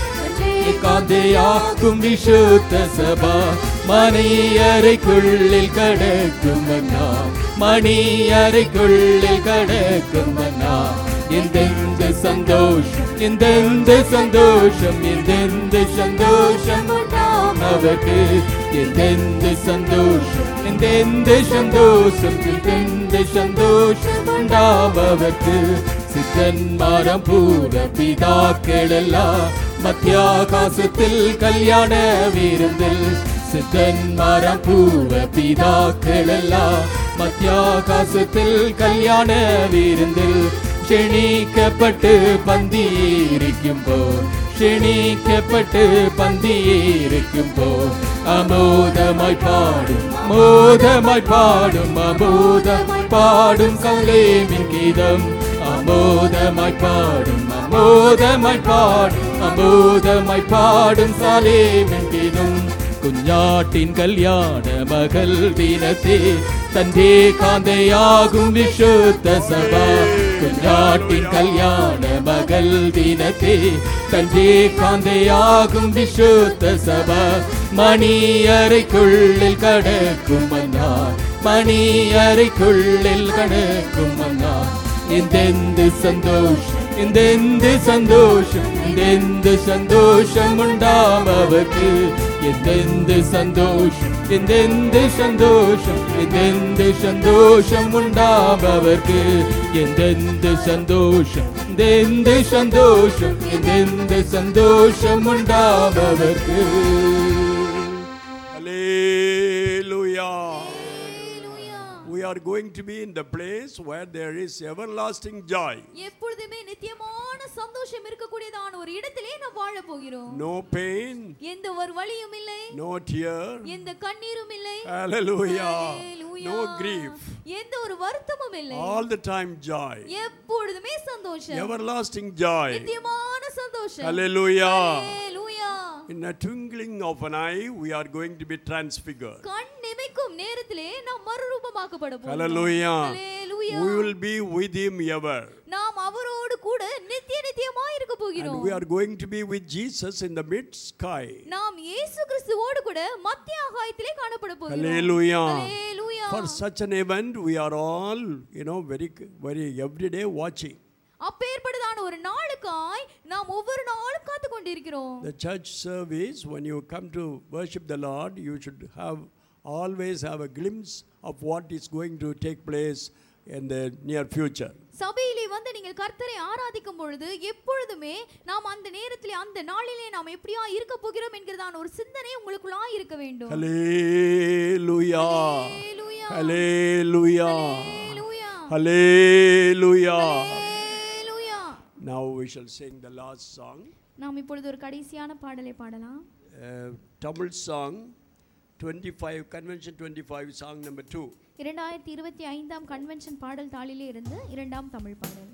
കാന്തയാക്കും വിശുദ്ധ സഭ മണിയറയ്ക്കുള്ളിൽ കടക്കുമെന്ന മണിയറയ്ക്കുള്ളിൽ കടക്കുമെന്ന എന്തെന്ത് സന്തോഷം എന്തെന്ത് സന്തോഷം എന്തെന്ത് സന്തോഷം ഉണ്ടാം അവർക്ക് എന്തെന്ത് സന്തോഷം എന്തെന്ത് സന്തോഷം എന്തെന്ത് സന്തോഷം ഉണ്ടാം അവർക്ക് സിദ്ധന്മാരം പൂര പിതാക്കളെല്ലാം മധ്യാകാശത്തിൽ കല്യാണ വീരന്തിൽ സിദ്ധന്മാരം പൂവ പിതാക്കളെല്ലാം മധ്യാകാശത്തിൽ കല്യാണ വീരന്തിൽ ക്ഷണിക്കപ്പെട്ട് പന്തിയിരിക്കുമ്പോൾ ക്ഷണിക്കപ്പെട്ട് പന്തിയിരിക്കുമ്പോൾ അമോദമായി പാടും മോദമായി പാടും അമോദമായി പാടും കലേമിൻ ഗീതം അമോദമായി പാടും അമോദമായി പാടും അമോദമായി പാടും സാലേമിൻ ഗീതം കുഞ്ഞാട്ടിൻ കല്യാണ മകൾ ദിനത്തെ തന്റെ കാന്തയാകും വിശുദ്ധ സഭ കുഞ്ഞാട്ടിൻ കല്യാണ മകൾ ദിനത്തെ തന്റെ കാന്തയാകും വിശുദ്ധ സഭ മണിയറയ്ക്കുള്ളിൽ കടക്കുമെന്നാൽ മണിയറയ്ക്കുള്ളിൽ കടക്കുമെന്നാൽ എന്തെന്ത് സന്തോഷം എന്തെന്ത് സന്തോഷം എന്തെന്ത് സന്തോഷം ഉണ്ടാം അവർക്ക് എന്തെന്ത് സന്തോഷം എന്തെന്ത് സന്തോഷം എന്തെന്ത് സന്തോഷം ഉണ്ടാം അവർക്ക് എന്തെന്ത് സന്തോഷം എന്തെന്ത് സന്തോഷം എന്തെന്ത് സന്തോഷം ഉണ്ടാം അവർക്ക് Hallelujah. Hallelujah. We are going to be in the place where there is everlasting joy. எப்பொழுதுமே நித்தியமான சந்தோஷம் இருக்கக்கூடியதான ஒரு இடத்திலே நாம் வாழ போகிறோம் No pain, எந்த ஒரு வலியும் இல்லை no tear. எந்த கண்ணீரும் இல்லை Hallelujah. Hallelujah. No grief. எந்த ஒரு வருத்தமும் இல்லை All the time joy. எப்பொழுதுமே சந்தோஷம் Everlasting joy. நித்தியமான சந்தோஷம் Hallelujah. Hallelujah. In a twinkling of an eye, we are going to be transfigured. கண் நிமைக்கும் நேரத்திலே நாம் மறுரூபமாக்கப்பட போகிறோம் Hallelujah. Hallelujah. We will be with Him ever. நாம் அவரோடு கூட நித்திய நித்தியமாய் இருக்க And போகிறோம் we are going to be with Jesus in the mid sky. நாம் இயேசு கிறிஸ்துவோடு கூட மத்திய ஆகாயத்திலே காணப்பட போகிறோம் Hallelujah. Hallelujah. For such an event, we are all, you know, very, very every day watching. அப்பேற்பட்டதான ஒரு நாளுக்காய் நாம் ஒவ்வொரு நாளும் காத்து கொண்டிருக்கிறோம் The church service, when you come to worship the Lord, you should have always have a glimpse of what is going to take place in the near future. சபையிலே வந்து நீங்கள் கர்த்தரை ஆராதிக்கும் பொழுது எப்பொழுதுமே நாம் அந்த நேரத்திலே அந்த நாளிலே நாம் எப்படியா இருக்க போகிறோம் என்கிறதான ஒரு சிந்தனை உங்களுக்குள்ளா இருக்க வேண்டும் Hallelujah. Hallelujah. Hallelujah. Hallelujah. Hallelujah. Hallelujah. Now we shall sing the last song. நாம் இப்பொழுது ஒரு கடைசியான பாடலை பாடலாம் uh, Tamil song 25, Convention 25, song number 2. இரண்டாயிரத்தி இருபத்தி ஐந்தாம் கன்வென்ஷன் பாடல் தாளிலே இருந்து இரண்டாம் தமிழ் பாடல்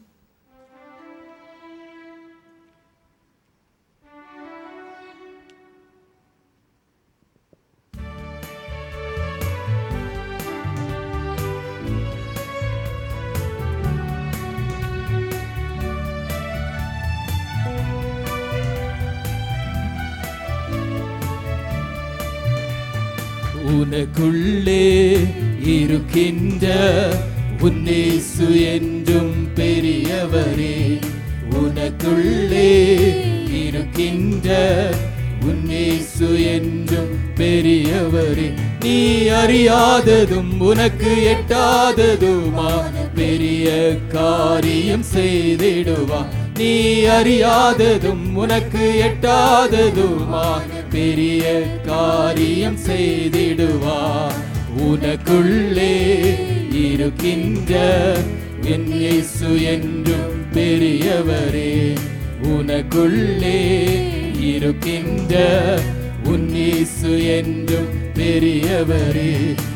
உனக்குள்ளே இருக்கின்ற உன்னேசு என்றும் பெரியவரே உனக்குள்ளே இருக்கின்ற உன்னேசு என்றும் பெரியவரே நீ அறியாததும் உனக்கு எட்டாததுமான பெரிய காரியம் செய்திடுவா நீ அறியாததும் உனக்கு எட்டாததுமான பெரிய காரியம் செய்திடுவா உனக்குள்ளே இருக்கின்ற என் இயேசு என்றும் பெரியவரே உனக்குள்ளே இருக்கின்ற உன் இயேசு என்றும் பெரியவரே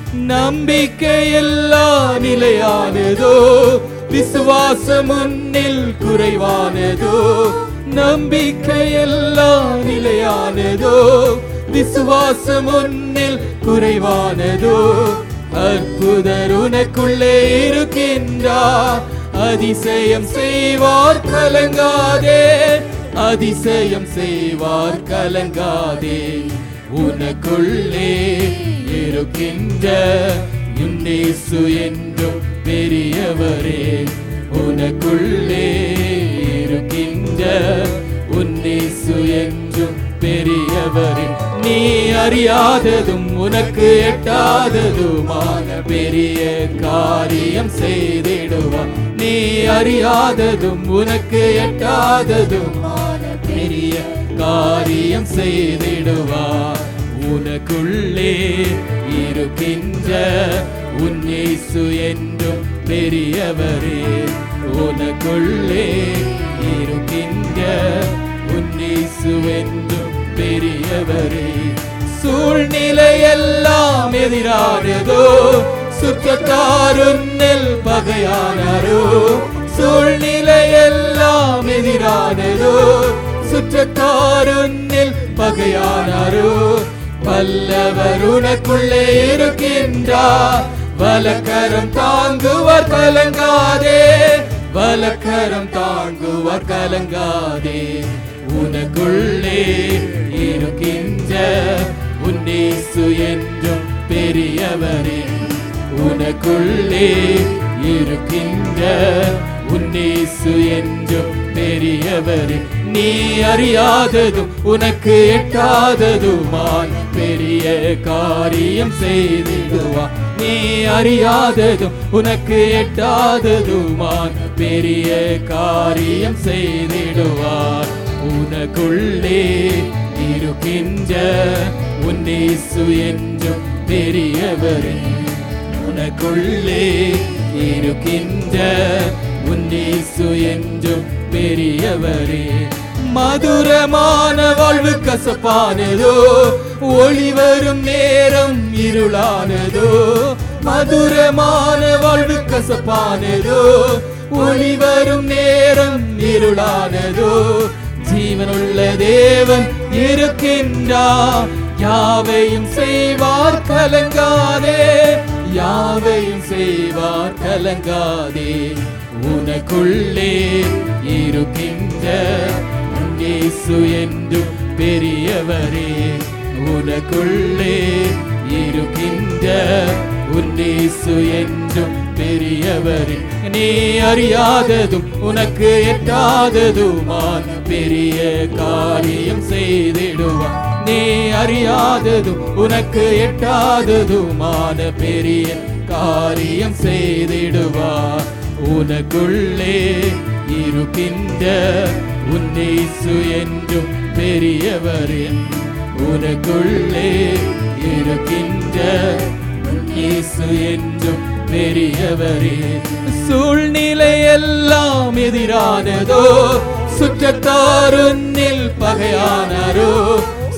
நம்பிக்கையெல்லாம் நிலையானதோ விசுவாசம் உன்னில் குறைவானதோ நம்பிக்கையெல்லாம் நிலையானதோ விசுவாசம் உன்னில் குறைவானதோ அற்புதர் உனக்குள்ளே இருக்கின்றார் அதிசயம் செய்வார் கலங்காதே அதிசயம் செய்வார் கலங்காதே உனக்குள்ளே இருக்கின்ற யுன்னேசு என்றும் பெரியவரே உனக்குள்ளே இருக்கின்ற உன்னேசு என்றும் பெரியவரே நீ அறியாததும் உனக்கு எட்டாததுமான பெரிய காரியம் செய்திடுவார் நீ அறியாததும் உனக்கு எட்டாததுமான பெரிய காரியம் செய்திடுவார் உனக்குள்ளே இருக்கின்ற உன்னேசு என்றும் பெரியவரே உனக்குள்ளே இருக்கின்ற உன்னேசு என்றும் பெரியவரே சூழ்நிலையெல்லாம் எதிரானதோ சுற்றத்தாருன்னில் பகையானாரோ சூழ்நிலையெல்லாம் எதிரானதோ சுற்றத்தாருன்னில் பகையானாரோ வல்லவர் உனக்குள்ளே இருக்கின்றார் வலக்கரம் தாங்குவார் கலங்காதே வலக்கரம் தாங்குவார் கலங்காதே உனக்குள்ளே இருக்கின்ற உன்னேசு என்றும் பெரியவரே உனக்குள்ளே இருக்கின்ற உன்னேசு என்றும் பெரியவரே நீ அறியாததும் உனக்கு எட்டாததுமாய் பெரிய காரியம் செய்திடுவா நீ அறியாததும் உனக்கு எட்டாததுமாய் பெரிய காரியம் செய்திடுவார் உனக்குள்ளே இருக்கின்ற உன்னேசு என்றும் பெரியவரே உனக்குள்ளே இருக்கின்ற உன்னேசு என்றும் பெரியவரே மதுரமான வாழ்வு கசப்பானதோ ஒளி வரும் நேரம் இருளானதோ மதுரமான வாழ்வு கசப்பானதோ ஒளி வரும் நேரம் இருளானதோ ஜீவனுள்ள தேவன் இருக்கின்றார் யாவையும் செய்வார் கலங்காதே யாவையும் செய்வார் கலங்காதே உனக்குள்ளே இருக்கின்ற இயேசு என்றும் பெரியவரே உனக்குள்ளே இருக்கின்ற உன்னேசு என்றும் பெரியவரே நீ அறியாததும் உனக்கு எட்டாததுமான பெரிய காரியம் செய்திடுவார் நீ அறியாததும் உனக்கு எட்டாததுமான பெரிய காரியம் செய்திடுவார் உனக்குள்ளே இருக்கின்ற உன்னேசு என்றும் பெரியவரே உனக்குள்ளே இருக்கின்ற இயேசு என்றும் பெரியவரே சூழ்நிலை எல்லாம் எதிரானதோ சுற்றத்தாருன்னில் பகையானாரோ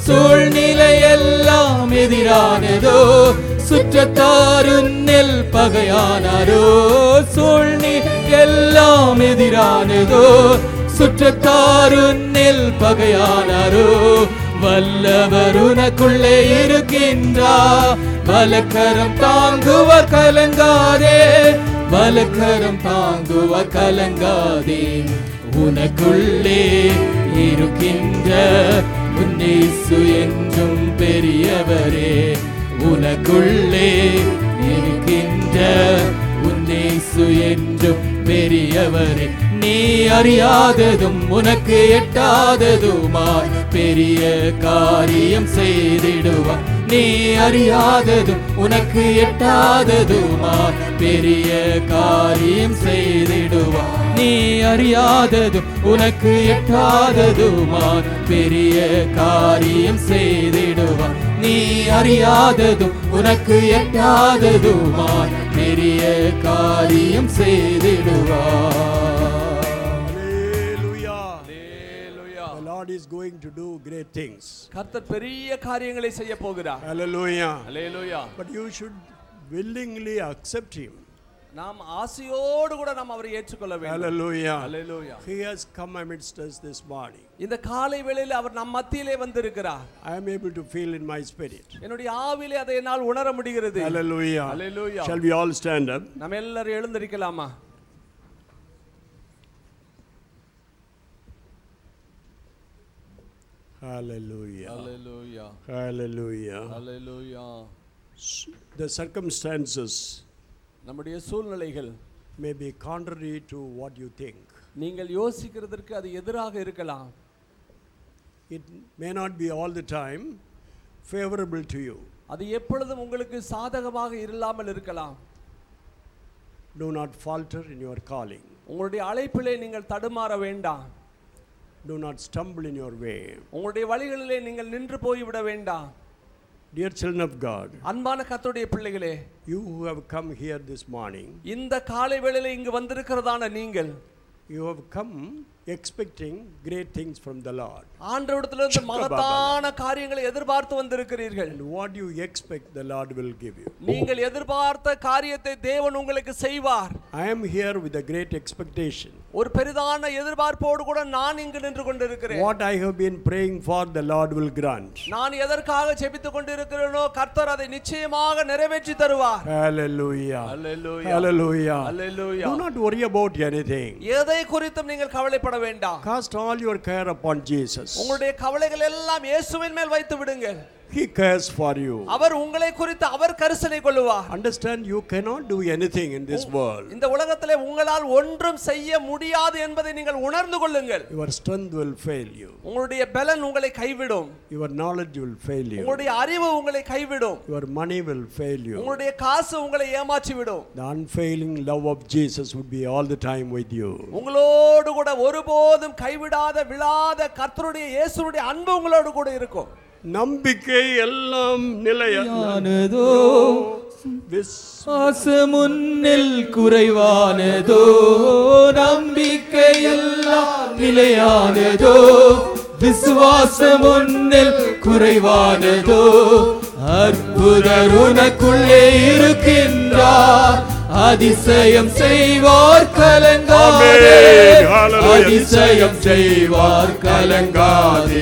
சூழ்நிலை எல்லாம் எதிரானதோ சுற்றத்தாருன்னில் பகையானாரோ சூழ்நிலை எல்லாம் எதிரானதோ சுற்றத்தாருன்னில் பகையானாரோ வல்லவர் உனக்குள்ளே இருக்கின்றார் பலக்கரம் தாங்குவார் கலங்காதே பலக்கரம் தாங்குவார் கலங்காதே உனக்குள்ளே இருக்கின்ற உன்னேசு என்றும் பெரியவரே உனக்குள்ளே இருக்கின்ற உன்னேசு என்றும் பெரியவரே நீ அறியாததும் உனக்கு எட்டாததுமாய் பெரிய காரியம் செய்திடுவார் நீ அறியாததும் உனக்கு எட்டாததுமாய் பெரிய காரியம் செய்திடுவார் நீ அறியாததும் உனக்கு எட்டாததுமாய் பெரிய காரியம் செய்திடுவார் நீ அறியாததும் உனக்கு எட்டாததுமாய் பெரிய காரியம் செய்திடுவார் Hallelujah. Hallelujah. The Lord is going to do great things. கர்த்தர் பெரிய காரியங்களை செய்ய போகிறார் Hallelujah. Hallelujah. But you should willingly accept Him. நாம் ஆசையோடு கூட நாம் அவரை ஏற்றுக்கொள்ள வேண்டும் Hallelujah. Hallelujah. He has come amidst us this morning. இந்த காலை வேளையில் அவர் நம் மத்தியிலே வந்திருக்கிறார் I am able to feel in my spirit. என்னுடைய ஆவிலே அதை என்னால் உணர முடிகிறது Hallelujah. Hallelujah. Shall we all stand up? நம்ம எல்லாரும் எழுந்திருக்கலாமா Hallelujah. Hallelujah. Hallelujah. Hallelujah. The circumstances நம்முடைய சூழ்நிலைகள் may be contrary to what you think. நீங்கள் யோசிக்கிறதற்கு அது எதிராக இருக்கலாம் It may not be all the time favorable to you. அது எப்பொழுதும் உங்களுக்கு சாதகமாக இல்லாமல் இருக்கலாம் Do not falter in your calling. உங்களுடைய அழைப்பிலே நீங்கள் தடுமாற வேண்டாம் Do not stumble in your way. உங்களுடைய வழிகளிலே நீங்கள் நின்று போய்விட வேண்டாம் Dear children of God, அன்பான கர்த்தருடைய பிள்ளைகளே you who have come here this morning, இந்த காலை வேளையில இங்கு வந்திருக்கிறதான நீங்கள் you have come expecting great things from the Lord. ஆண்டவரிடத்திலிருந்து மகத்தான காரியங்களை எதிர்பார்த்து வந்திருக்கிறீர்கள் And what you expect, the Lord will give you. நீங்கள் எதிர்பார்த்த காரியத்தை தேவன் உங்களுக்கு செய்வார் I am here with a great expectation. ஒரு பெரிதான எதிர்பார்ப்போடு கூட நான் இங்கு நின்று கொண்டிருக்கிறேன் What I have been praying for, the Lord will grant. நான் எதற்காக ஜெபித்துக் கொண்டிருக்கிறேனோ கர்த்தர் அதை நிச்சயமாக நிறைவேற்றி தருவார் Hallelujah. Hallelujah. Hallelujah. Hallelujah. Do not worry about anything. எதை குறித்தும் நீங்கள் கவலைப்பட வேண்டாம் Cast all your care upon Jesus. உங்களுடைய கவலைகள் எல்லாம் இயேசுவின் மேல் வைத்து விடுங்கள் He cares for you. அவர் உங்களை குறித்து அவர் கரிசனை கொள்ளுவார் Understand, you cannot do anything in this world. இந்த உலகத்திலே உங்களால் ஒன்றும் செய்ய முடியாது என்பதை நீங்கள் உணர்ந்து கொள்ளுங்கள் Your strength will fail you. உங்களுடைய பலன் உங்களை கைவிடும் Your knowledge will fail you. உங்களுடைய அறிவு உங்களை கைவிடும் Your money will fail you. உங்களுடைய காசு உங்களை ஏமாற்றி விடும் The unfailing love of Jesus would be all the time with you. உங்களோடு கூட ஒருபோதும் கைவிடாத விழாத கர்த்தருடைய இயேசுடைய அன்பு உங்களோடு கூட இருக்கும் நம்பிக்கை எல்லாம் நிலையான யானதோ விஸ் ஆசமுன்னில் குறைவானதோ நம்பிக்கை எல்லாம் நிலையானதோ விசுவாசம் உன்னில் குறைவானதோ அற்புதர் உனக்குள்ளே இருக்கின்றார் அதிசயம் செய்வார் கலங்காதே Amen. Hallelujah. அதிசயம் செய்வார் கலங்காதே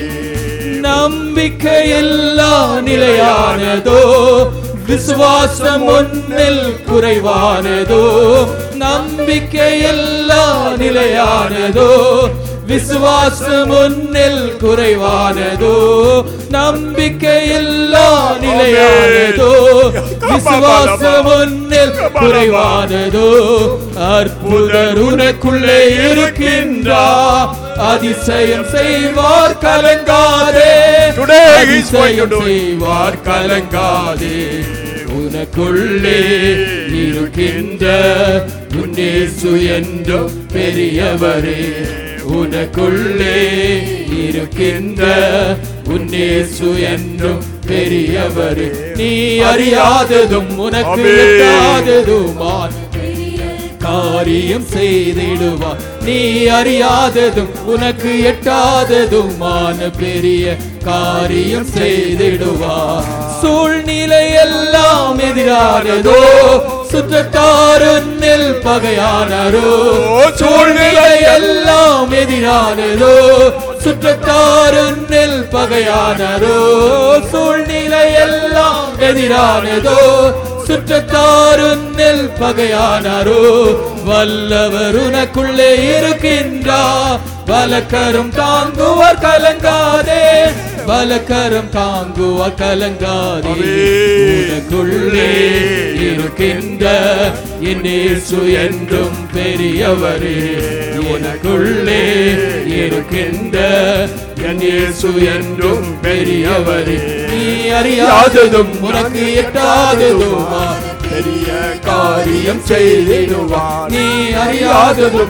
நம்பிக்கையில்லா நிலையானதோ விசுவாசம் ஒன்னில் குறைவானதோ நம்பிக்கையில்லா நிலையானதோ விசுவாசம் ஒன்னில் குறைவானதோ நம்பிக்கையில்லா நிலையானதோ விசுவாசம் ஒன்னில் குறைவானதோ அற்புதர் உனக்குள்ளே இருக்கின்றார் அதிசயம் செய்வார் கலங்காதே Today he is going to அதிசயம் do it. செய்வார் கலங்காதே உனக்குள்ளே இருக்கின்ற உன்னேசு என்றும் பெரியவரே உனக்குள்ளே இருக்கின்ற உன்னேசு என்றும் பெரியவரே நீ அறியாததும் உனக்கு Amen. எட்டாததுமாய் காரியம் செய்திடுவார் நீ அறியாததும் உனக்கு எட்டாததுமான பெரிய காரியம் செய்திடுவார் சூழ்நிலை எல்லாம் எதிரானதோ சுற்றத்தாருன்னில் பகையானரோ சூழ்நிலை எல்லாம் எதிரானதோ சுற்றத்தாருன்னில் பகையானரோ சூழ்நிலை எல்லாம் எதிரானதோ சுற்றத்தாருன்னில் பகையானாரோ வல்லவர் உனக்குள்ளே இருக்கின்றார் பலக்கரும் தாங்குவார் கலங்காதே பலக்கரும் தாங்குவார் கலங்காதே உனக்குள்ளே இருக்கின்ற என் இயேசு என்றும் பெரியவரே உனக்குள்ளே இருக்கின்ற என் இயேசு என்றும் பெரியவரே நீ அறியாததும் உனக்கு எட்டாததுமா பெரிய காரியம் செய்திடுவார் நீ அறியாததும்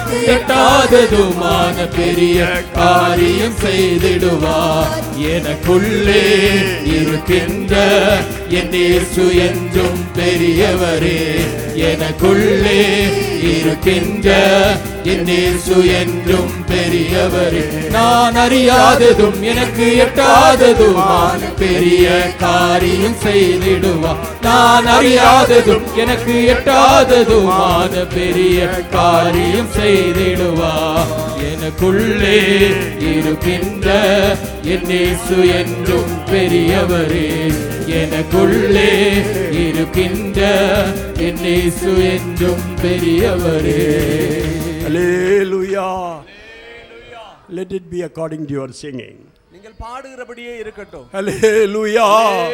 எட்டாததுமான பெரிய காரியம் செய்திடுவார் எனக்குள்ளே இருக்கின்ற என் இயேசு என்றும் பெரியவரே எனக்குள்ளே இருக்கின்ற என் இயேசு என்றும் பெரியவரே நான் அறியாததும் எனக்கு எட்டாததுமான பெரிய காரியம் செய்திடுவார் நான் அறியாததும் எனக்கு எட்டாததுமான பெரிய காரியம் செய்திடுவார் எனக்குள்ளே இருக்கின்ற என் இயேசு என்றும் பெரியவரே எனக்குள்ளே இருக்கின்ற என் இயேசு என்றும் பெரியவரே Hallelujah. Let it be according to your singing. நீங்கள் பாடுகிறபடியே இருக்கட்டும் Hallelujah.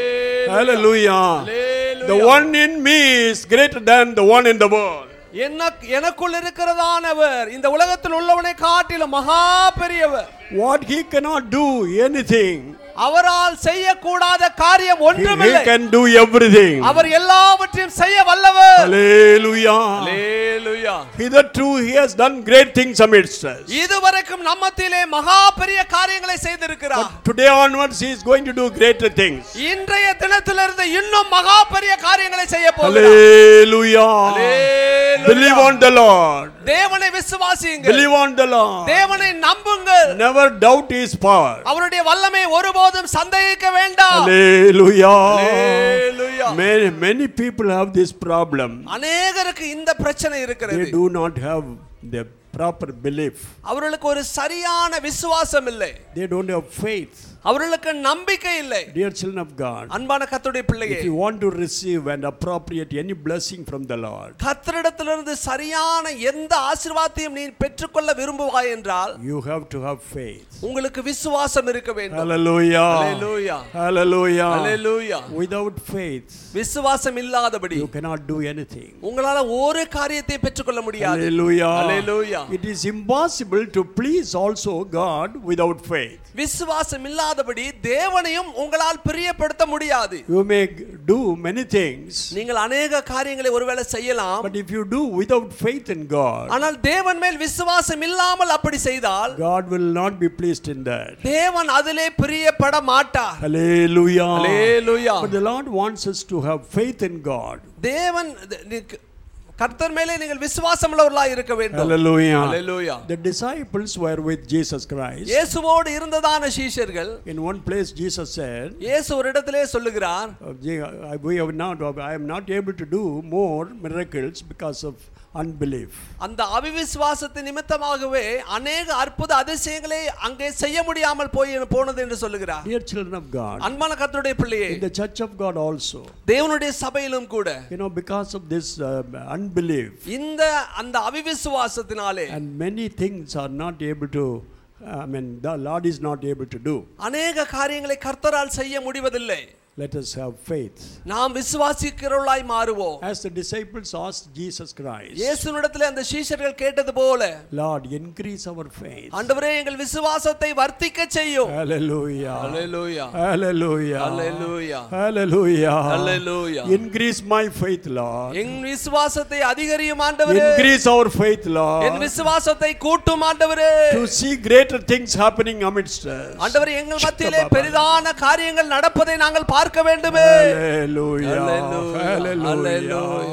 Hallelujah. The one in me is greater than the one in the world. என்ன எனக்குள் இருக்கிறதானவர் இந்த உலகத்தில் உள்ளவனை காட்டிலும் மகா பெரியவர் What he cannot do anything, அவரால் செய்யக்கூடாத காரியம் he, he ஒன்றுமில்லை can do everything. அவர் எல்லாவற்றையும் செய்ய வல்லவர் Hallelujah. Hallelujah. Hitherto he has done great things amidst us. இதுவரைக்கும் நம்மத்திலே மகா பெரிய காரியங்களை செய்திருக்கிறார் But today onwards he is going to do greater things. இன்றைய தினத்திலிருந்து இன்னும் மகா பெரிய காரியங்களை செய்ய போகிறார் Hallelujah. Hallelujah. Believe on the Lord. தேவனை விசுவாசியுங்கள் Believe on the Lord. தேவனை நம்புங்கள் Never doubt his power. அவருடைய வல்லமை ஒருபோதும் சந்தேகிக்க வேண்டாம் Hallelujah. Hallelujah. Many, many people have this problem. அநேகருக்கு இந்த பிரச்சனை They இருக்கிறது do not have the proper belief. அவர்களுக்கு ஒரு சரியான விசுவாசம் இல்லை They don't have faith. அவர்களுக்கு நம்பிக்கை இல்லை Dear children of God, அன்பான கர்த்தருடைய பிள்ளையே if you want to receive and appropriate any blessing from the Lord, கர்த்தரிடத்திலிருந்து சரியான எந்த ஆசீர்வாதத்தையும் நீ பெற்றுக்கொள்ள விரும்புவாய் என்றால் you have to have faith. உங்களுக்கு விசுவாசம் இருக்க வேண்டும் Hallelujah. Hallelujah. Hallelujah. Hallelujah. Without faith, விசுவாசம் இல்லாதபடி you cannot do anything. உங்களால ஒரு காரியத்தை பெற்றுக்கொள்ள முடியாது Hallelujah. Hallelujah. It is impossible to please also God without faith. விசுவாசம் இல்லாதபடி தேவனையும் உங்களால் பிரியப்படுத்த முடியாது You may g- do many things, நீங்கள் அநேக காரியங்களை ஒருவேளை செய்யலாம் but if you do without faith in God, ஆனால் தேவன் மேல் விசுவாசம் இல்லாமல் அப்படி செய்தால் God will not be pleased in that. தேவன் அதிலே பிரியப்பட மாட்டார் Hallelujah. Hallelujah. But the Lord wants us to have faith in God. தேவன் நீ- கர்த்தர் மேலே நீங்கள் விசுவாசம் உள்ளவர்களாக இருக்க வேண்டும் Hallelujah. Hallelujah. The disciples were with Jesus Christ. இயேசுவோடு இருந்ததான சீஷர்கள் In one place, Jesus said, இயேசு ஒரு இடத்திலே சொல்லுகிறார் uh, "Je- I- we have not, I am not able to do more miracles because of unbelief. அந்த அவிவிசுவாசத்தின் நிமித்தமாகவே அநேக அற்புத அதிசயங்களை அங்கே செய்ய முடியாமல் போய் போனது என்று சொல்லுகிறார் Dear children of God, அன்பான கர்த்தருடைய பிள்ளையே in the church of God also, தேவனுடைய சபையிலும் கூட you know, because of this uh, unbelief, இந்த அந்த அவிவிசுவாசத்தினாலே and many things are not able to, I mean, the Lord is not able to do. அநேக காரியங்களை கர்த்தரால் செய்ய முடிவதில்லை Let us have faith. நாம் விசுவாசிக்கிறவர்களாய் மாறுவோம் As the disciples asked Jesus Christ, இயேசுவிடத்திலே அந்த சீஷர்கள் கேட்டது போல Lord, increase our faith. ஆண்டவரே எங்கள் விசுவாசத்தை வர்த்திக்க செய்யும் Hallelujah. Hallelujah. Hallelujah. Hallelujah. Hallelujah. Hallelujah. Increase my faith, Lord. என் விசுவாசத்தை அதிகரியும் ஆண்டவரே Increase our faith, N Lord. விசுவாசத்தை கூட்டும் ஆண்டவரே To see greater things happening amidst us. ஆண்டவரே எங்கள் மத்தியிலே பெரிதான காரியங்கள் நடப்பதை நாங்கள் பார்க்க வேண்டுமே Hallelujah. Hallelujah. Hallelujah. Hallelujah.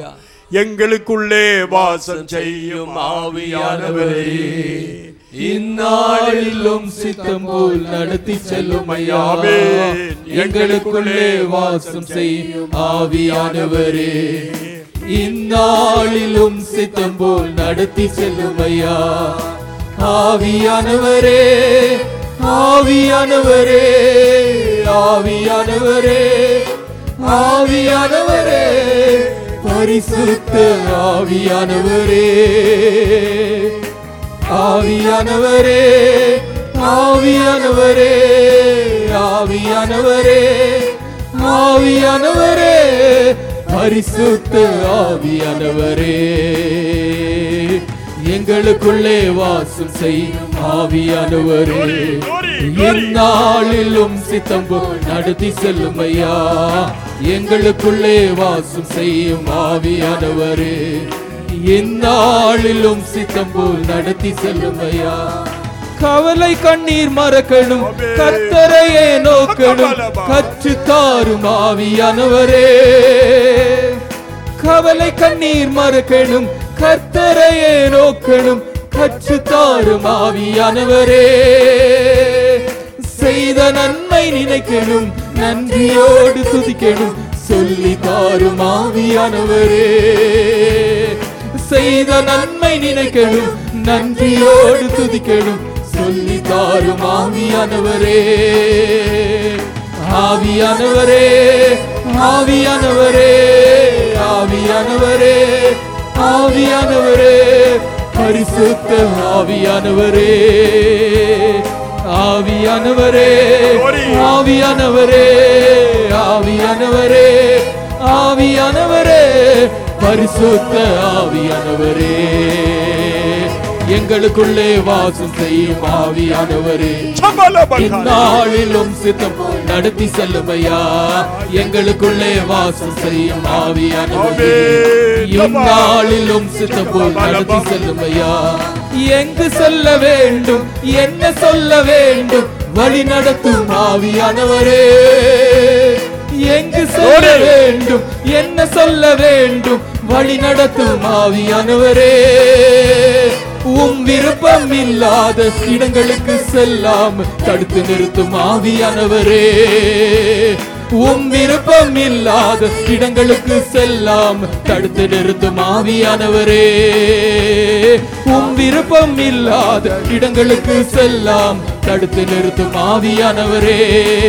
எங்களுக்குள்ளே வாசம் செய்யும் ஆவியானவரே இந்நாளிலும் சித்தம் போல் நடத்தி செல்லும் ஐயா ஆமென். எங்களுக்குள்ளே வாசம் செய்யும் ஆவியானவரே இந்நாளிலும் சித்தம் போல் நடத்தி செல்லும் ஐயா ஆவியானவரே ஆவியானவரே ஆவியானவரே ஆவியானவரே பரிசுத்த ஆவியானவரே ஆவியானவரே ஆவியானவரே ஆவியானவரே ஆவியானவரே பரிசுத்த ஆவியானவரே எங்களுக்குள்ளே வாசம் செய்யும் ஆவியானவரே எந்நாளிலும் சித்தம் போல் நடத்தி செல்லும் ஐயா எங்களுக்குள்ளே வாசம் செய்யும் ஆவியானவரே எந்நாளிலும் சித்தம் போல் நடத்தி செல்லும் ஐயா கவலை கண்ணீர் மறக்கணும் கத்தரையே நோக்கணும் கற்று தாரும் ஆவியானவரே கவலை கண்ணீர் மறக்கணும் கர்த்தரையே நோக்கணும் கற்று தாரும் ஆவியானவரே செய்த நன்மை நினைக்கணும் நன்றியோடு துதிக்கணும் சொல்லி தாரும் ஆவியானவரே செய்த நன்மை நினைக்கணும் நன்றியோடு துதிக்கணும் சொல்லி தாரும் ஆவியானவரே ஆவியானவரே ஆவியானவரே ஆவியானவரே ஆவியானவரே பரிசுத்த ஆவியானவரே ஆவியானவரே ஆவியானவரே ஆவியானவரே ஆவியானவரே பரிசுத்த ஆவியானவரே எங்களுக்குள்ளே வாசம் செய்யும் ஆவியானவரே இந்நாளிலும் சித்தம் போல் நடத்தி செல்லுமையா எங்களுக்குள்ளே வாசம் செய்யும் ஆவியானவரே இந்நாளிலும் சித்தம் போல் நடத்தி செல்லுமையா எங்கு செல்ல வேண்டும் என்ன சொல்ல வேண்டும் வழி நடத்தும் ஆவியானவரே எங்கு செல்ல வேண்டும் என்ன சொல்ல வேண்டும் வழி நடத்தும் ஆவியானவரே உம் விருப்பம் இல்லாத இடங்களுக்கு செல்லாம தடுத்து நிறுத்தும் ஆவியானவரே உம் விருப்பம் இல்லாத இடங்களுக்கு செல்லாம் தடுத்து நிறுத்தும் ஆவியானவரே உம் விருப்பம் இல்லாத இடங்களுக்கு செல்லாம் தடுத்து நிறுத்தும் ஆவியானவரே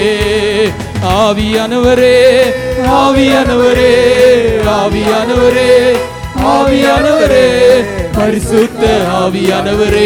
ஆவியானவரே ஆவியானவரே ஆவியானவரே ஆவியானவரே பரிசுத்த ஆவியானவரே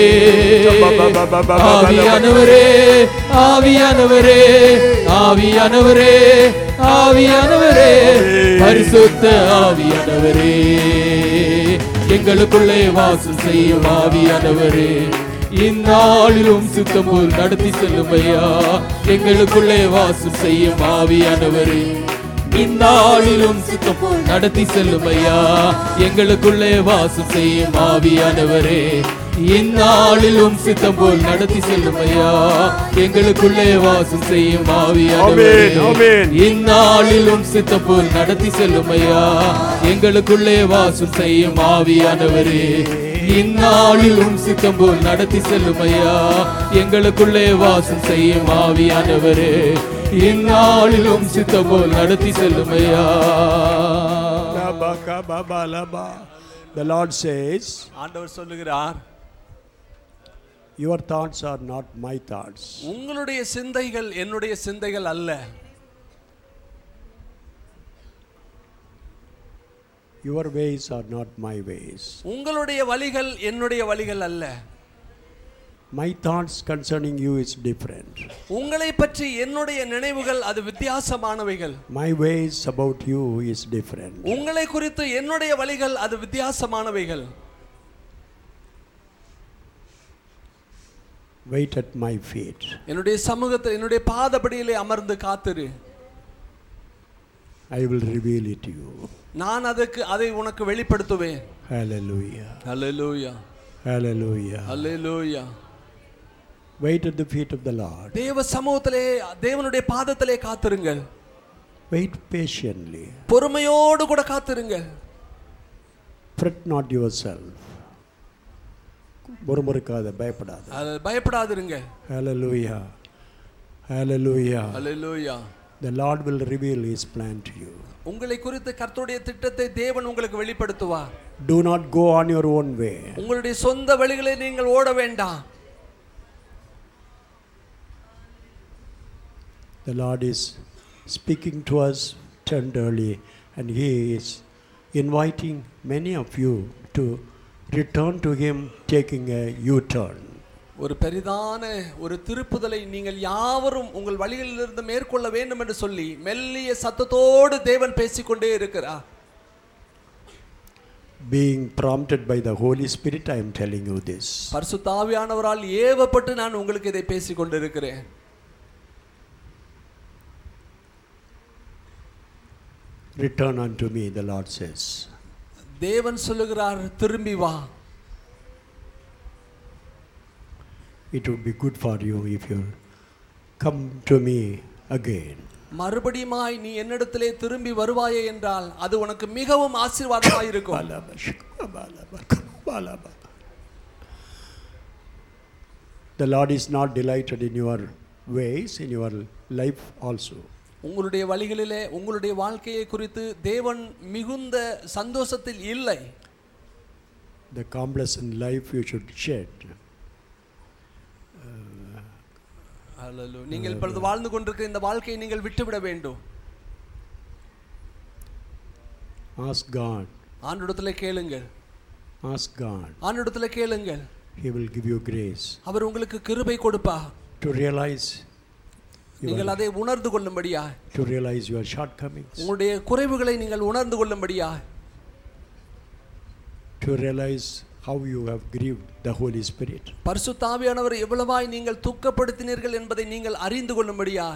ஆவியானவரே ஆவியானவரே ஆவியானவரே ஆவியானவரே பரிசுத்த ஆவியானவரே எங்களுக்குள்ளே வாசம் செய்யும் ஆவியானவரே இந்நாளிலும் சுத்தம் போல் நடத்தி செல்லுமையா எங்களுக்குள்ளே வாசம் செய்யும் ஆவியானவரே இந்நாளிலும் சுத்தம் போல் நடத்தி செல்லுமையா எங்களுக்குள்ளே வாசம் செய்யும் ஆவியானவரே இந்நாளிலும் சித்தம் போல் நடத்தி செல்லுமையா எங்களுக்குள்ளே வாசம் செய்யும் ஆவியானவரே ஆமென், ஆமென். இந்நாளிலும் சித்தம் போல் நடத்தி செல்லுமையா எங்களுக்குள்ளே வாசம் செய்யும் ஆவியானவரே இந்நாளிலும் சித்தம் போல் நடத்தி செல்லுமையா எங்களுக்குள்ளே வாசம் செய்யும் ஆவியானவரே இந்நாளிலும் சித்தம் போல் நடத்தி செல்லுமையா The Lord says, ஆண்டவர் சொல்லுகிறார் Your thoughts are not my thoughts. உங்களுடைய சிந்தைகள் என்னுடைய சிந்தைகள் அல்ல Your ways are not my ways. உங்களுடைய வழிகள் என்னுடைய வழிகள் அல்ல My thoughts concerning you is different. உங்களை பற்றி என்னுடைய நினைவுகள் அது வித்தியாசமானவைகள் My ways about you is different. உங்களை குறித்து என்னுடைய வழிகள் அது வித்தியாசமானவைகள் Wait at my feet. என்னுடைய சமூகத்தில் என்னுடைய பாதபடியிலே அமர்ந்து காத்திரு I will reveal it to you. நான் அதுக்கு அதை உனக்கு வெளிப்படுத்துவேன் Hallelujah. Hallelujah Hallelujah. Hallelujah Wait at the feet of the Lord. தேவ சமூகத்திலே தேவனுடைய பாதத்திலே காத்திருங்கள் Wait patiently. பொறுமையோடு கூட காத்திருங்கள் Fret not yourself. முறுமுறுக்காத பயப்படாத அது பயப்படாதிருங்க Hallelujah. Hallelujah. Hallelujah The Lord will reveal His plan to you. உங்களை குறித்து கர்த்தருடைய திட்டத்தை தேவன் உங்களுக்கு வெளிப்படுத்துவார் Do not go on your own way. உங்களுடைய சொந்த வழிகளை நீங்கள் ஓட வேண்டாம் The Lord is speaking to us tenderly, and He is inviting many of you to return to Him, taking a U turn. ஒரு பெரிதான ஒரு திருப்புதலை நீங்கள் யாவரும் உங்கள் வழிகளிலிருந்து மேற்கொள்ள வேண்டும் என்று சொல்லி மெல்லிய சத்தத்தோடு தேவன் பேசிக்கொண்டே இருக்கிறார் Being prompted by the Holy Spirit, I am telling you this. பரிசுத்தாவியானவரால் ஏவப்பட்டு நான் உங்களுக்கு இதை பேசிக் கொண்டிருக்கிறேன் Return unto me, the Lord says. தேவன் சொல்லுகிறார் திரும்பி வா It would be good for you if you come to me again. மறுபடியுமாய் நீ என்னிடத்திலே திரும்பி வருவாயே என்றால் அது உனக்கு மிகவும் ஆசீர்வாதமாய் இருக்கும் Balaba, shikma, balaba, balaba. The Lord is not delighted in your ways, in your life also. உங்களுடைய வழிகளிலே உங்களுடைய வாழ்க்கையை குறித்து தேவன் மிகுந்த சந்தோஷத்தில் இல்லை The complacent life you should shed. Hallelujah. நீங்கள் இப்பொழுது வாழ்ந்து கொண்டிருக்கிற இந்த வாழ்க்கையை நீங்கள் விட்டுவிட வேண்டும் Ask God. ஆண்டிடத்துல கேளுங்கள் Ask God. ஆண்டிடத்துல கேளுங்கள் He will give you grace அவர் உங்களுக்கு கிருபை கொடுப்பா to realize நீங்கள் அதை உணர்ந்து கொள்ளும்படியா to realize your shortcomings, உங்களுடைய குறைவுகளை நீங்கள் உணர்ந்து கொள்ளும்படியா to realize how you have grieved the Holy Spirit. பரிசுத்தாவியானவர் எவ்வளவாய் நீங்கள் துக்கப்படுத்தினீர்கள் என்பதை நீங்கள் அறிந்து கொள்ளும்படியா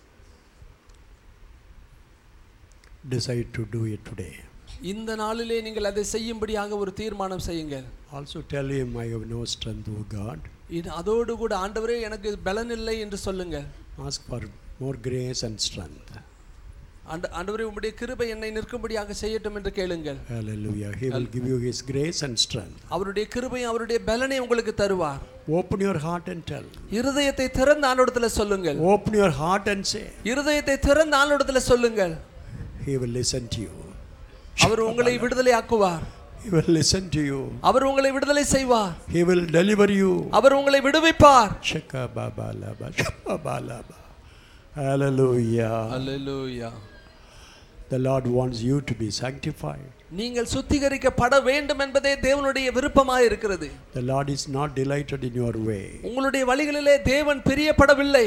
Decide to do it today. இந்த நாளிலே நீங்கள் அதை செய்யும்படியாக ஒரு தீர்மானம் செய்யுங்கள் Also tell him, I have no strength, O God. இது அதோடு கூட ஆண்டவரே எனக்கு பலன் இல்லை என்று சொல்லுங்கள் Ask for more grace and strength. ஆண்ட ஆண்டவரே உம்முடைய கிருபை என்னை நிற்கும்படியாக செய்யட்டும் என்று கேளுங்கள் Hallelujah. He will give you his grace and strength. அவருடைய கிருபை அவருடைய பலனை உங்களுக்கு தருவார் Open your heart and tell. இருதயத்தை திறந்த ஆண்டோடத்துல சொல்லுங்கள் Open your heart and say, இருதயத்தை திறந்த ஆண்டோடத்துல சொல்லுங்கள் He will listen to you. அவர் உங்களை விடுதலை ஆக்குவார் He will listen to you. அவர் உங்களை விடுதலை செய்வார் He will deliver you. அவர் உங்களை விடுவிப்பார் Shakababalaba, shababalaba. Hallelujah. Hallelujah The Lord wants you to be sanctified. நீங்கள் சுத்திகரிக்கப்பட வேண்டும் என்பதே தேவனுடைய விருப்பமாய் இருக்கிறது The Lord is not delighted in your way. உங்களுடைய வழிகளிலே தேவன் பிரியப்படவில்லை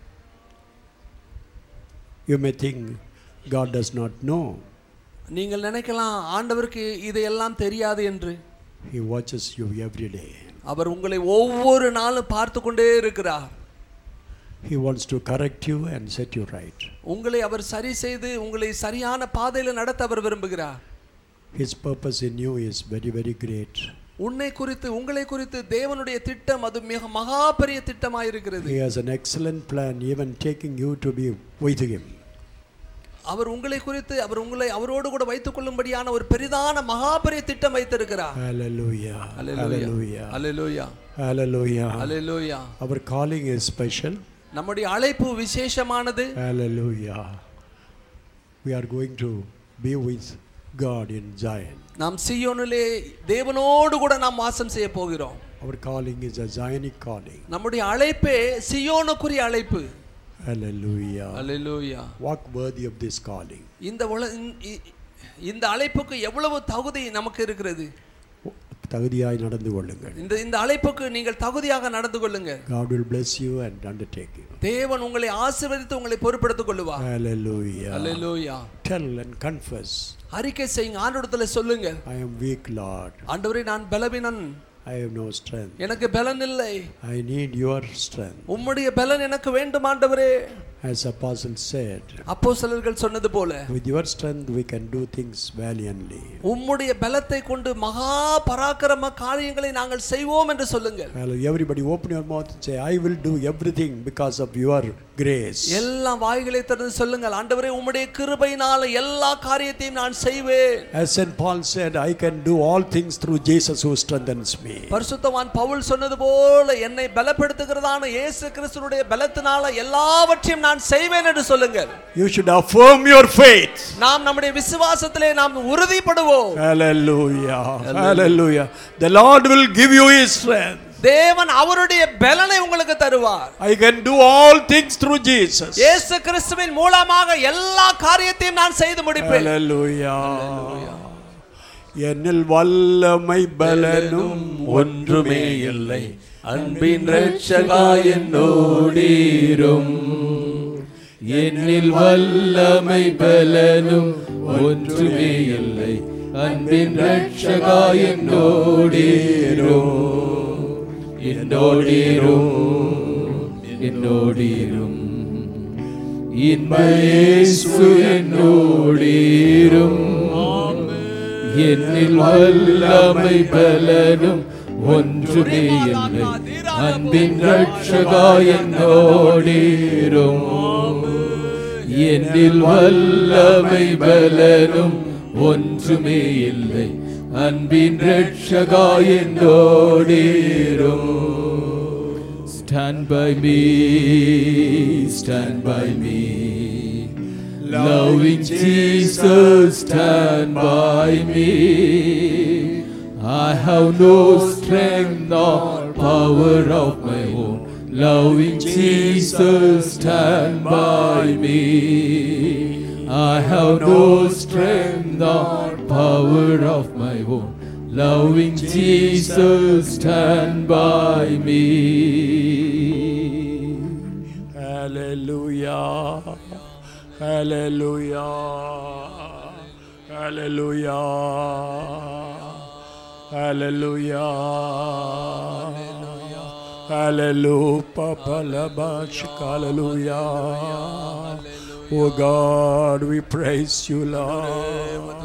You may think God does not know. நீங்கள் நினைக்கலாம் ஆண்டவருக்கு இதையெல்லாம் தெரியாது என்று He watches you every day. அவர் உங்களை ஒவ்வொரு நாளும் பார்த்து கொண்டே இருக்கிறார் He wants to correct you and set you right. உங்களை அவர் சரி செய்து உங்களை சரியான பாதையில் நடத்த அவர் விரும்புகிறார் His purpose in you is very, very great. உன்னை குறித்து உங்களை குறித்து தேவனுடைய திட்டம் அது மிக மகா பெரிய திட்டமாய் இருக்கிறது He has an excellent plan, even taking you to be with Him. அவர் உங்களை குறித்து அவர் உங்களை அவரோடு கூட வைத்துக் கொள்ளும்படியான ஒரு பெரிதான மகா பெரிய திட்டம் வைத்திருக்கிறார் Hallelujah. Hallelujah. Hallelujah Hallelujah. Hallelujah Our calling is special. நம்முடைய அழைப்பு விசேஷமானது Hallelujah. We are going to be with God in Zion. நாம் சீயோனிலே தேவனோடு கூட நாம் வாசம் செய்ய போகிறோம் Our calling is a Zionic calling. நம்முடைய அழைப்பே சியோனுக்குரிய அழைப்பு Hallelujah. Hallelujah Walk worthy of this calling. இந்த உல இந்த- இ- இந்த அழைப்புக்கு எவ்வளவு தகுதி நமக்கு இருக்கிறது தகுதியாய் நடந்து கொள்ளுங்கள் இந்த இந்த அழைப்புக்கு நீங்கள் தகுதியாக நடந்து கொள்ளுங்கள் God will bless you and undertake you. தேவன் உங்களை ஆசீர்வதித்து உங்களை பொறுப்படுத்திக் கொள்ளுவார் Hallelujah. Hallelujah Tell and confess, அறிக்கை செய்யுங்க ஆண்டோடத்துல சொல்லுங்கள் I am weak, Lord. ஆண்டவரே நான் பலவீனன் I have no strength. எனக்கு பலன் இல்லை I need your strength. உம்முடைய பலன் எனக்கு வேண்டும் ஆண்டவரே As Apostle said, அப்போஸ்தலர்கள் சொன்னது போல with your strength we can do things valiantly. உம்முடைய பலத்தை கொண்டு மகா பராக்கிரம காரியங்களை நாங்கள் செய்வோம் என்று சொல்லுங்கள் Hallelujah. Everybody open your mouth and say, I will do everything because of your grace. எல்லாம் வாய்களை திறந்து சொல்லுங்கள் ஆண்டவரே உம்முடைய கிருபையினால எல்லா காரியத்தையும் நான் செய்வேன் As St. Paul said, I can do all things through Jesus who strengthens me. பரிசுத்தவான் பவுல் சொன்னது போல என்னை பலப்படுத்துகிறதான இயேசு கிறிஸ்துனுடைய பலத்தினால எல்லாவற்றையும் நான் செய்வேன் என்று சொல்லுங்கள் You should affirm your faith. நாம் நம்முடைய விசுவாசத்திலே நாம் உறுதிப்படுவோம் Hallelujah. Hallelujah. The Lord will give you His strength. தேவன் அவருடைய பலனை உங்களுக்கு தருவார் I can do all things through Jesus. இயேசு கிறிஸ்துவின் மூலமாக எல்லா காரியத்தையும் நான் செய்து முடிப்பேன் Hallelujah. என்னில் வல்லமை பலனும் ஒன்றுமே இல்லை அன்பின் ரட்சகா என்னோடீரும் என்னில் வல்லமை பலனும் ஒன்றுமே இல்லை அன்பின் ரட்சகா என்னோடீரும் என்னோடீரும் என்னோடீரும் இன்மயேசு என்னோடீரும் என்னில் வல்லமை பலனும் ஒன்றுமே இல்லை அன்பின் ரட்சகா என்னோடீரும் என்னில் வல்லமை பலனும் ஒன்றுமே இல்லை அன்பின் ரட்சகா என்னோடீரும் Stand by me, stand by me. Loving Jesus, stand by me. I have no strength nor power of my own. Loving Jesus, stand by me. I have no strength nor power of my own. Loving Jesus, stand by me. Hallelujah. Hallelujah. Hallelujah. Hallelujah. Hallelujah. Papa Labashik. Hallelujah. Oh God, we praise you, Lord.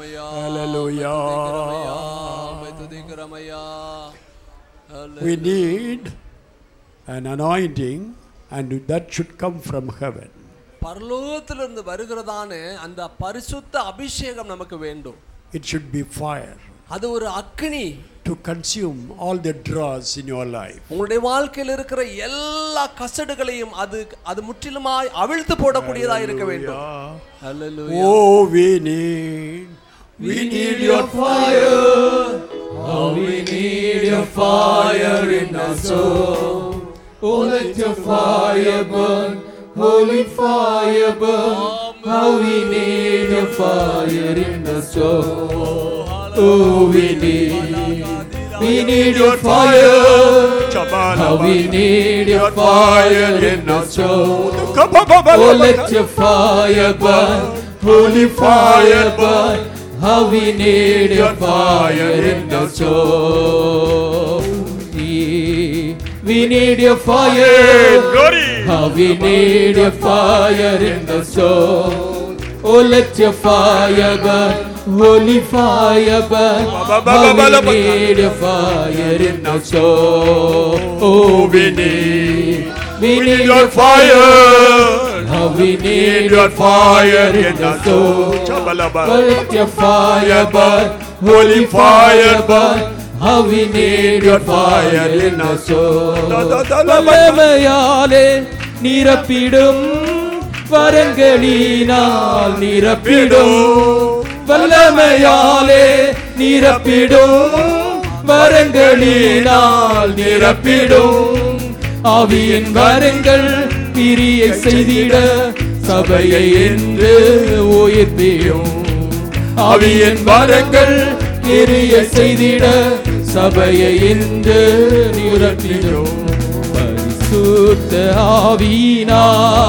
Hallelujah. We need an anointing, and that should come from heaven. பரலோகத்திலிருந்து வருகிறதான அந்த பரிசுத்த அபிஷேகம் நமக்கு வேண்டும் It should be fire அது ஒரு அக்னி to consume all the dross in your life. உங்களுடைய வாழ்க்கையில் இருக்கிற எல்லா கசடுகளையும் அது அது முற்றிலுமாய் அவிழ்த்து போடக்கூடியதா இருக்க வேண்டும் Hallelujah. Oh, we need, we need your fire. Oh, we need your fire in our soul. Oh, let your fire burn. Holy fire burn. How we need your fire in our soul. Oh, we need, we need your fire. How we need your fire in our soul. Oh, let your fire burn, holy fire burn. How we need your fire in our soul. We we need your fire. Glory. How we need your fire in the soul. Oh, let your fire burn, holy fire burn. How we need your fire in the soul. Oh, we need, we need your fire. How we need your fire in the soul. Oh, let your fire burn, holy fire burn. How we need your fire in our soul. வல்லமையாலே நிரப்பிடும் வரங்களினால் நிரப்பிடும் வல்லமையாலே நிரப்பிடும் வரங்களினால் நிரப்பிடும் ஆவியின் வரங்கள் பிரிய செய்திட சபையை என்று உயிர்ப்பியும் ஆவியின் வரங்கள் கிரிய செய்திட சபையை இன்று நிரப்பிடும் பரிசுத்த ஆவினா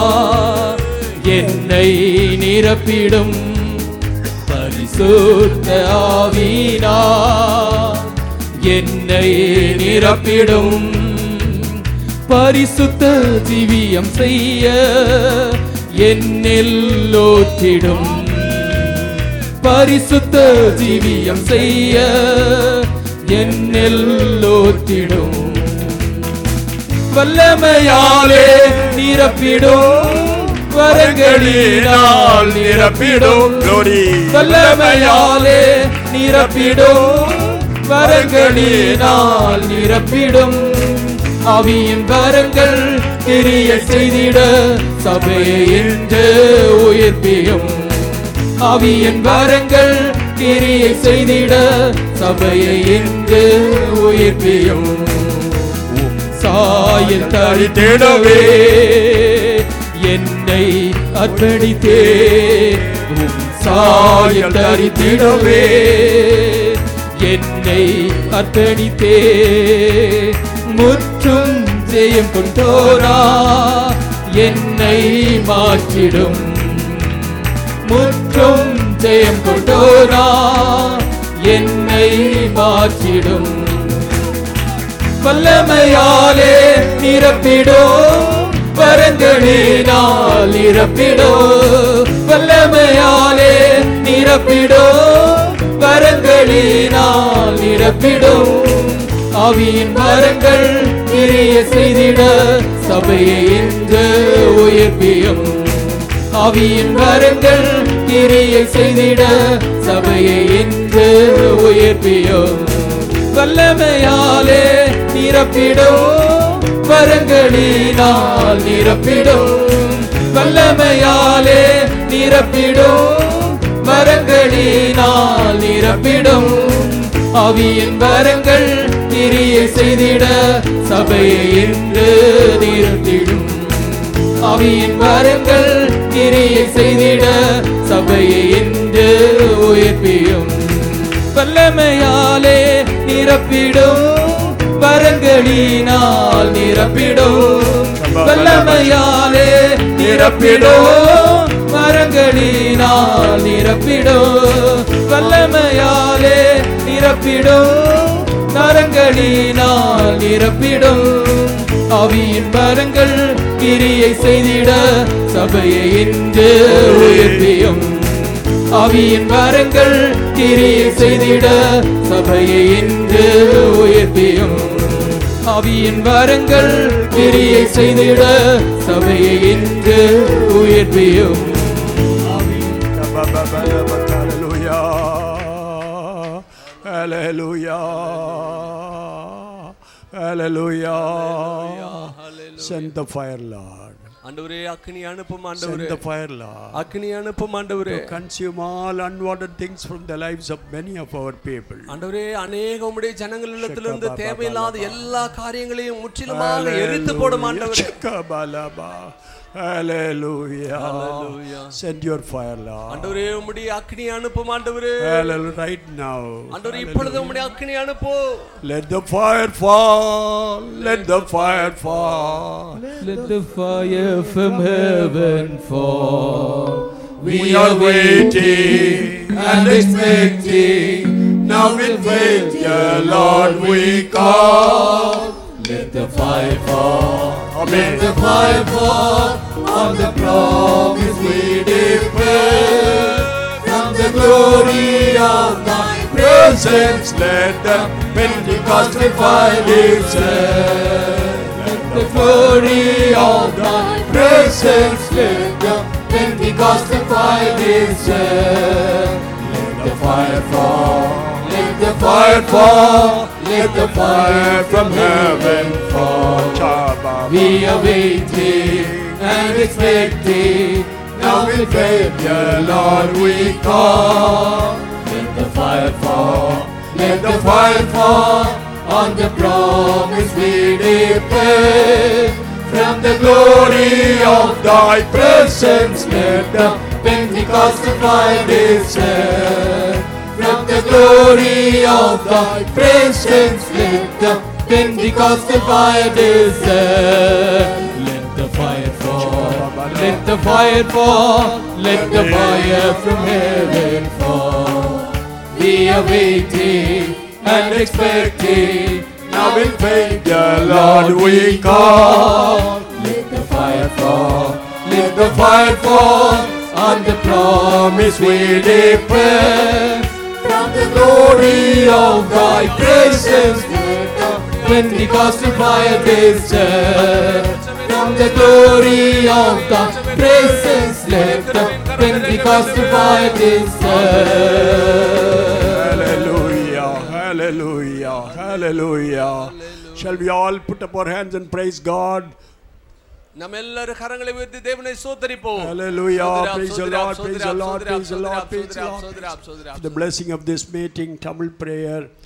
என்னை நிரப்பிடும் பரிசுத்த ஆவினா என்னை நிரப்பிடும் பரிசுத்த ஜீவியம் செய்ய என்னில் ஊற்றிடும் பரிசுத்த ஜீவியம் செய்ய என்னில் ஊற்றிடும் வல்லமையாலே நிரப்பிடும் வரங்களினால் நிரப்பிடும் Glory. வல்லமையாலே நிரப்பிடும் வரங்களினால் நிரப்பிடும் அவியின் வரங்கள் தெரிய செய்திட சபையை என்று உயிர்ப்பியும் அவியின் வரங்கள் கிரிய செய்திட சபையை என்று உயிர்ப்பியும் உம் சாயல் தரித்திடவே என்னை அர்ப்பணித்தே உம் சாயல் தரித்திடவே என்னை அர்ப்பணித்தே முற்றும் ஜெயம் கொண்டோரா என்னை மாற்றிடும் முற்றும் ஜெயம் கொண்டோரா என்னை மாற்றிடும் வல்லமையாலே நிரப்பிடும் வரங்களினால் நிரப்பிடும் வல்லமையாலே நிரப்பிடும் வரங்களினால் நிரப்பிடும் ஆவியின் வரங்கள் கிரிய செய்திட சபையை என்று உயிர்ப்பியும் ஆவியின் வரங்கள் கிரியை செய்திட சபையை என்று உயிர்ப்பியும் வல்லமையாலே நிரப்பிடும் வரங்களினால் நிரப்பிடும் வல்லமையாலே நிரப்பிடும் வரங்களினால் நிரப்பிடும் ஆவியின் வரங்கள் கிரியை செய்திட சபையை என்று நிறுத்திடும் அவியின் வரங்கள் கிரியை செய்திட சபையை என்று உயிர்ப்பியும் வல்லமையாலே நிரப்பிடும் வரங்களினால் நிரப்பிடும் வல்லமையாலே நிரப்பிடும் வரங்களினால் நிரப்பிடும் வல்லமையாலே நிரப்பிடும் நரங்களினால் நிரப்பிடும் அவியின் வரங்கள் கிரியை செய்திட சபையை இன்று உயர்த்தியும் அவியின் வரங்கள் கிரியை செய்திட சபையை இன்று உயர்த்தியும் அவியின் வரங்கள் கிரியை செய்திட சபையை இன்று உயர்த்தியும் Hallelujah. Hallelujah. Hallelujah. Send the fire, Lord. ஆண்டவரே அக்னி அனுப்பும் Send ஆண்டவரே the fire, Lord. அக்னி அனுப்பும் ஆண்டவரே To consume all unwanted things from the lives of many of our people. ஆண்டவரே அநேக உம்முடைய ஜனங்களிடத்திலிருந்து தேவையில்லாத எல்லா காரியங்களையும் முற்றிலுமாக எரித்து போடும் ஆண்டவரே Shakabalaba. Hallelujah. Hallelujah. Send your fire, Lord. ஆண்டவரே உம்முடைய அக்னி அனுப்பும் ஆண்டவரே Hallelujah. Right now. ஆண்டவரே இப்பொழுது உம்முடைய அக்னி அனுப்பு Let the fire fall. Let the fire fall. Let the fire from heaven fall. We are waiting and expecting. Now with faith, dear Lord, we come. Let the fire fall. Let the fire fall on the promise we declare. From the glory of thy presence, let the Pentecostal fire descend. Let the glory of thy presence, let the Pentecostal fire descend. Let the fire fall, let the fire fall, let the fire from heaven fall. We are waiting and expecting. Now with faith, dear Lord, we come. Let the fire fall, let the fire fall on the promise we declare. From the glory of thy presence, let the Pentecostal fire descend. From the glory of thy presence, let the Pentecostal fire descend. Let the fire fall, let the fire fall, let the fire from heaven fall. We are waiting and expecting. now in faith, the Lord we call. Let the fire fall, let the fire fall, on the promise we depend. From the glory of thy presence, let the Pentecostal fire descend. From the glory of thy presence, let the Pentecostal fire descend. Hallelujah, hallelujah, hallelujah. Shall we all put up our hands and praise God? நம்ம எல்லாரும் கரங்களை உயர்த்தி தேவனை சோதரிப்போம் Hallelujah. சோதராப், Praise the சோதராப், Lord, praise the சோதராப், Lord, praise the Lord, சோதராப், praise the சோதராப், Lord. சோதராப், சோதராப், The blessing of this meeting, Tamil prayer.